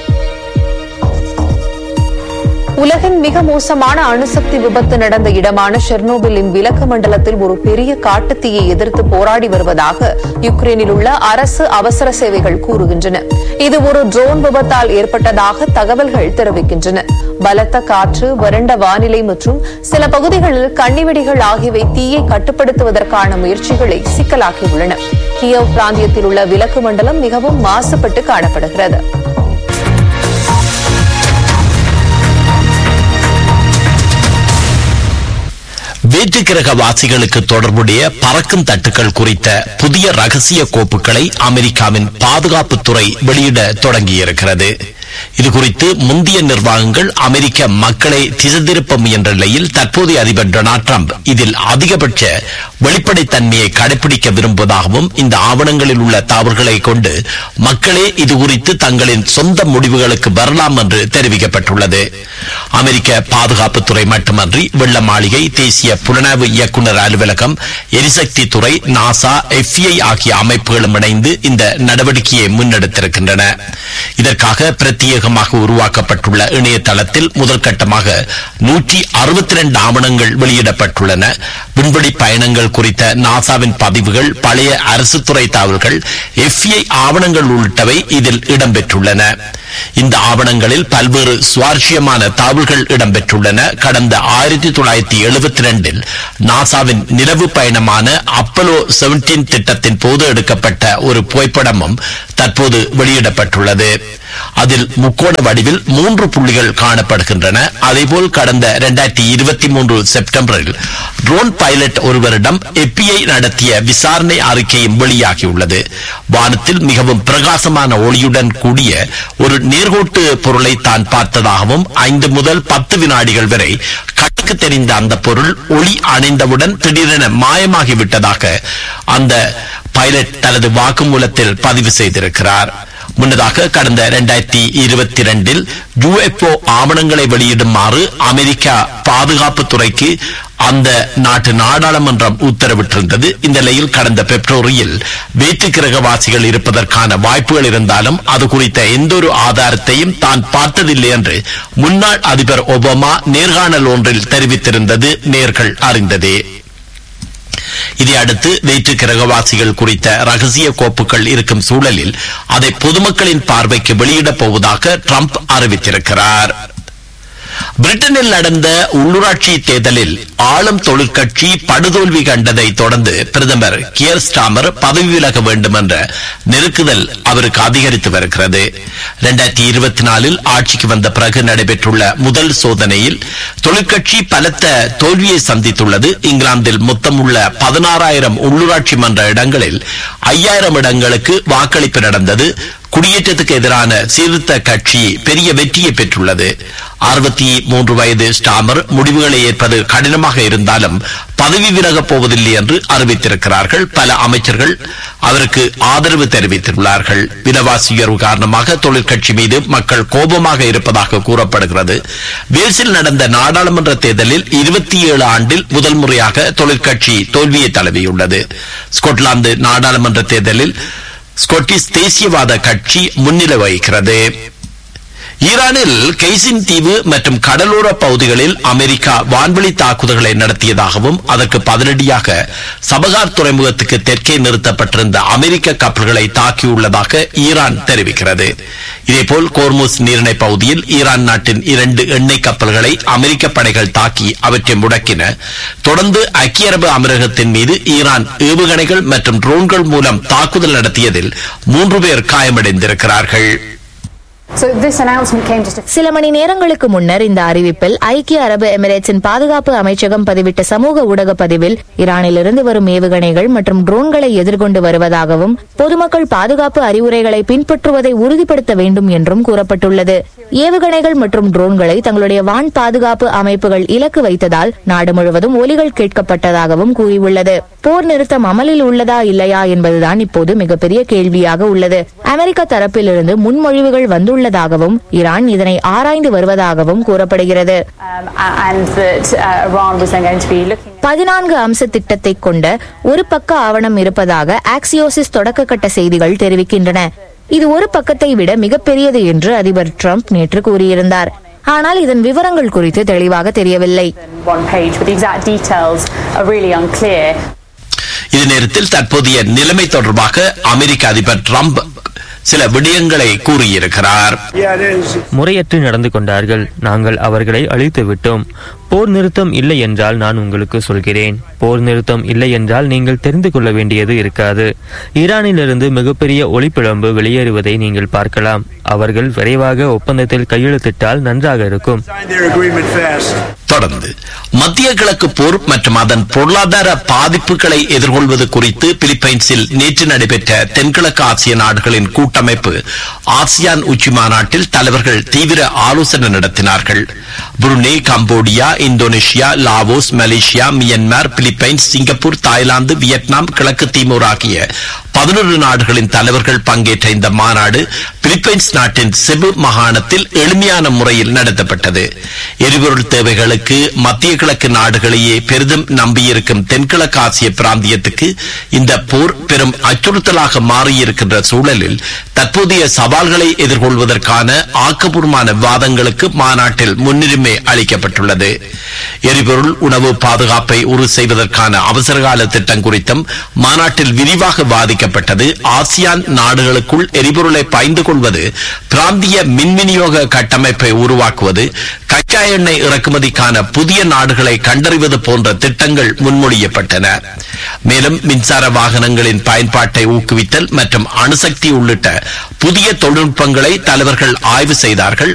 உலகின் மிக மோசமான அணுசக்தி விபத்து நடந்த இடமான ஷெர்னோபிலின் விலக்கு மண்டலத்தில் ஒரு பெரிய காட்டுத்தீயை எதிர்த்து போராடி வருவதாக யுக்ரைனில் உள்ள அரசு அவசர சேவைகள் கூறுகின்றன இது ஒரு ட்ரோன் விபத்தால் ஏற்பட்டதாக தகவல்கள் தெரிவிக்கின்றன பலத்த காற்று வறண்ட வானிலை மற்றும் சில பகுதிகளில் கன்னிவெடிகள் ஆகியவை தீயை கட்டுப்படுத்துவதற்கான முயற்சிகளை சிக்கலாக்கியுள்ளன கியவ் பிராந்தியத்தில் உள்ள விலக்கு மண்டலம் மிகவும் மாசுபட்டு காணப்படுகிறது வேற்று கிரக வாசிகளுக்கு தொடர்புடைய பறக்கும் தட்டுக்கள் குறித்த புதிய ரகசிய கோப்புகளை அமெரிக்காவின் பாதுகாப்புத்துறை வெளியிட தொடங்கியிருக்கிறது இது குறித்து முந்தைய நிர்வாகங்கள் அமெரிக்க மக்களை திசைதிருப்ப முயன்ற நிலையில் தற்போதைய அதிபர் டொனால்ட் ட்ரம்ப் இதில் அதிகபட்ச வெளிப்படைத்தன்மையை கடைபிடிக்க விரும்புவதாகவும் இந்த ஆவணங்களில் உள்ள தவறுகளை கொண்டு மக்களே இது குறித்து தங்களின் சொந்த முடிவுகளுக்கு வரலாம் என்று தெரிவிக்கப்பட்டுள்ளது அமெரிக்க பாதுகாப்புத்துறை மட்டுமன்றி வெள்ள மாளிகை தேசிய புலனாய்வு இயக்குநர் அலுவலகம் எரிசக்தி துறை நாசா எஃப்ஐ ஆகிய அமைப்புகளும் இணைந்து இந்த நடவடிக்கையை முன்னெடுத்திருக்கின்றன இதற்காக பிரத்யேகமாக உருவாக்கப்பட்டுள்ள இணையதளத்தில் முதல் கட்டமாக நூற்றி அறுபத்தி ரெண்டு ஆவணங்கள் வெளியிடப்பட்டுள்ளன விண்வெளி பயணங்கள் குறித்த நாசாவின் பதிவுகள் பழைய அரசு துறை தகவல்கள் எஃப்ஐ ஆவணங்கள் உள்ளிட்டவை இதில் இடம்பெற்றுள்ளன இந்த ஆவணங்களில் பல்வேறு சுவாரஸ்யமான தகவல்கள் இடம்பெற்றுள்ளன கடந்த ஆயிரத்தி தொள்ளாயிரத்தி எழுபத்தி ரெண்டில் நாசாவின் நிலவு பயணமான அப்பலோ செவன்டீன் திட்டத்தின் போது எடுக்கப்பட்ட ஒரு புகைப்படமும் தற்போது வெளியிடப்பட்டுள்ளது அதில் முக்கோண வடிவில் மூன்று புள்ளிகள் காணப்படுகின்றன அதேபோல் கடந்த இரண்டாயிரத்தி இருபத்தி மூன்று செப்டம்பரில் ட்ரோன் பைலட் ஒருவரிடம் எப்பிஐ நடத்திய விசாரணை அறிக்கையும் வெளியாகியுள்ளது வானத்தில் மிகவும் பிரகாசமான ஒளியுடன் கூடிய ஒரு நேர்கோட்டு பொருளை தான் பார்த்ததாகவும் ஐந்து முதல் பத்து வினாடிகள் வரை கண்ணுக்கு தெரிந்த அந்த பொருள் ஒளி அணைந்தவுடன் திடீரென மாயமாகிவிட்டதாக அந்த பைலட் தனது வாக்குமூலத்தில் பதிவு செய்திருக்கிறார் முன்னதாக கடந்த இரண்டாயிரத்தி இருபத்தி ரெண்டில் யுஎஃப்ஓ ஆவணங்களை வெளியிடுமாறு அமெரிக்கா பாதுகாப்பு துறைக்கு அந்த நாட்டு நாடாளுமன்றம் உத்தரவிட்டிருந்தது இந்த நிலையில் கடந்த பிப்ரவரியில் வேற்று கிரகவாசிகள் இருப்பதற்கான வாய்ப்புகள் இருந்தாலும் அது குறித்த எந்தொரு ஆதாரத்தையும் தான் பார்த்ததில்லை என்று முன்னாள் அதிபர் ஒபாமா நேர்காணல் ஒன்றில் தெரிவித்திருந்தது நேர்கள் அறிந்ததே இதை அடுத்து வேற்று கிரகவாசிகள் குறித்த ரகசிய கோப்புகள் இருக்கும் சூழலில் அதை பொதுமக்களின் பார்வைக்கு வெளியிடப் போவதாக ட்ரம்ப் அறிவித்திருக்கிறார் பிரிட்டனில் நடந்த உள்ளூராட்சி தேர்தலில் ஆளும் தொழிற்கட்சி படுதோல்வி கண்டதை தொடர்ந்து பிரதமர் கியர் ஸ்டாமர் பதவி விலக வேண்டும் என்ற நெருக்குதல் அவருக்கு அதிகரித்து வருகிறது இரண்டாயிரத்தி இருபத்தி நாலில் ஆட்சிக்கு வந்த பிறகு நடைபெற்றுள்ள முதல் சோதனையில் தொழிற்கட்சி பலத்த தோல்வியை சந்தித்துள்ளது இங்கிலாந்தில் மொத்தமுள்ள பதினாறாயிரம் உள்ளூராட்சி மன்ற இடங்களில் ஐயாயிரம் இடங்களுக்கு வாக்களிப்பு நடந்தது குடியேற்றத்துக்கு எதிரான சீர்திருத்த கட்சி பெரிய வெற்றியை பெற்றுள்ளது அறுபத்தி மூன்று வயது ஸ்டாமர் முடிவுகளை ஏற்பது கடினமாக இருந்தாலும் பதவி விலகப் போவதில்லை என்று அறிவித்திருக்கிறார்கள் பல அமைச்சர்கள் அவருக்கு ஆதரவு தெரிவித்துள்ளார்கள் விலைவாசி உயர்வு காரணமாக தொழிற்கட்சி மீது மக்கள் கோபமாக இருப்பதாக கூறப்படுகிறது வேல்ஸில் நடந்த நாடாளுமன்ற தேர்தலில் இருபத்தி ஏழு ஆண்டில் முதல் முறையாக தொழிற்கட்சி தோல்வியை தழுவியுள்ளது ஸ்கொட்லாந்து நாடாளுமன்ற தேர்தலில் ஸ்கொட்டிஷ் தேசியவாத கட்சி முன்னிலை வகிக்கிறது ஈரானில் கெய்சின் தீவு மற்றும் கடலோர பகுதிகளில் அமெரிக்கா வான்வெளி தாக்குதல்களை நடத்தியதாகவும் அதற்கு பதிலடியாக சபகார் துறைமுகத்துக்கு தெற்கே நிறுத்தப்பட்டிருந்த அமெரிக்க கப்பல்களை தாக்கியுள்ளதாக ஈரான் தெரிவிக்கிறது இதேபோல் கோர்முஸ் நீரிணை பகுதியில் ஈரான் நாட்டின் இரண்டு எண்ணெய் கப்பல்களை அமெரிக்க படைகள் தாக்கி அவற்றை முடக்கின தொடர்ந்து ஐக்கிய அரபு அமீரகத்தின் மீது ஈரான் ஏவுகணைகள் மற்றும் ட்ரோன்கள் மூலம் தாக்குதல் நடத்தியதில் மூன்று பேர் காயமடைந்திருக்கிறார்கள் சில மணி நேரங்களுக்கு முன்னர் இந்த அறிவிப்பில் ஐக்கிய அரபு எமிரேட்ஸின் பாதுகாப்பு அமைச்சகம் பதிவிட்ட சமூக ஊடக பதிவில் ஈரானிலிருந்து வரும் ஏவுகணைகள் மற்றும் ட்ரோன்களை எதிர்கொண்டு வருவதாகவும் பொதுமக்கள் பாதுகாப்பு அறிவுரைகளை பின்பற்றுவதை உறுதிப்படுத்த வேண்டும் என்றும் கூறப்பட்டுள்ளது ஏவுகணைகள் மற்றும் ட்ரோன்களை தங்களுடைய வான் பாதுகாப்பு அமைப்புகள் இலக்கு வைத்ததால் நாடு முழுவதும் ஒலிகள் கேட்கப்பட்டதாகவும் கூறியுள்ளது போர் நிறுத்தம் அமலில் உள்ளதா இல்லையா என்பதுதான் இப்போது மிகப்பெரிய கேள்வியாக உள்ளது அமெரிக்க தரப்பிலிருந்து முன்மொழிவுகள் வந்துள்ளதாகவும் ஈரான் இதனை ஆராய்ந்து வருவதாகவும் கூறப்படுகிறது பதினான்கு அம்ச திட்டத்தை கொண்ட ஒரு பக்க ஆவணம் இருப்பதாக ஆக்சியோசிஸ் தொடக்க கட்ட செய்திகள் தெரிவிக்கின்றன இது ஒரு பக்கத்தை விட மிகப்பெரியது என்று அதிபர் ட்ரம்ப் நேற்று கூறியிருந்தார் ஆனால் இதன் விவரங்கள் குறித்து தெளிவாக தெரியவில்லை இது நேரத்தில் தற்போதைய நிலைமை தொடர்பாக அமெரிக்க அதிபர் ட்ரம்ப் சில விடயங்களை கூறியிருக்கிறார் முறையற்று நடந்து கொண்டார்கள் நாங்கள் அவர்களை அழித்து விட்டோம் போர் நிறுத்தம் இல்லை என்றால் நான் உங்களுக்கு சொல்கிறேன் போர் நிறுத்தம் இல்லை என்றால் நீங்கள் தெரிந்து கொள்ள வேண்டியது இருக்காது ஈரானிலிருந்து மிகப்பெரிய ஒளிப்பிழம்பு வெளியேறுவதை நீங்கள் பார்க்கலாம் அவர்கள் விரைவாக ஒப்பந்தத்தில் கையெழுத்திட்டால் நன்றாக இருக்கும் தொடர்ந்து மத்திய கிழக்கு போர் மற்றும் அதன் பொருளாதார பாதிப்புகளை எதிர்கொள்வது குறித்து பிலிப்பைன்ஸில் நேற்று நடைபெற்ற தென்கிழக்கு ஆசிய நாடுகளின் கூட்டமைப்பு ஆசியான் உச்சி மாநாட்டில் தலைவர்கள் தீவிர ஆலோசனை நடத்தினார்கள் Brunei Cambodia Indonesia Laos Malaysia Myanmar Philippines Singapore Thailand Vietnam கிழக்கு தீமோர் ஆகிய பதினொரு நாடுகளின் தலைவர்கள் பங்கேற்ற இந்த மாநாடு பிலிப்பைன்ஸ் நாட்டின் செபு மாகாணத்தில் எளிமையான முறையில் நடத்தப்பட்டது எரிபொருள் தேவைகளுக்கு மத்திய கிழக்கு நாடுகளையே பெரிதும் நம்பியிருக்கும் தென்கிழக்கு ஆசிய பிராந்தியத்துக்கு இந்த போர் பெரும் அச்சுறுத்தலாக மாறியிருக்கின்ற சூழலில் தற்போதைய சவால்களை எதிர்கொள்வதற்கான ஆக்கப்பூர்வமான விவாதங்களுக்கு மாநாட்டில் முன்னுரிமை அளிக்கப்பட்டுள்ளது எரிபொருள் உணவு பாதுகாப்பை உறுதி செய்வதற்கான அவசரகால திட்டம் குறித்தும் மாநாட்டில் விரிவாக வாதிக்கப்பட்டது ஆசியான் நாடுகளுக்குள் எரிபொருளை பாய்ந்து கொள்வது பிராந்திய மின் விநியோக கட்டமைப்பை உருவாக்குவது கச்சா எண்ணெய் இறக்குமதிக்கான புதிய நாடுகளை கண்டறிவது போன்ற திட்டங்கள் முன்மொழியப்பட்டன மேலும் மின்சார வாகனங்களின் பயன்பாட்டை ஊக்குவித்தல் மற்றும் அணுசக்தி உள்ளிட்ட புதிய தொழில்நுட்பங்களை தலைவர்கள் ஆய்வு செய்தார்கள்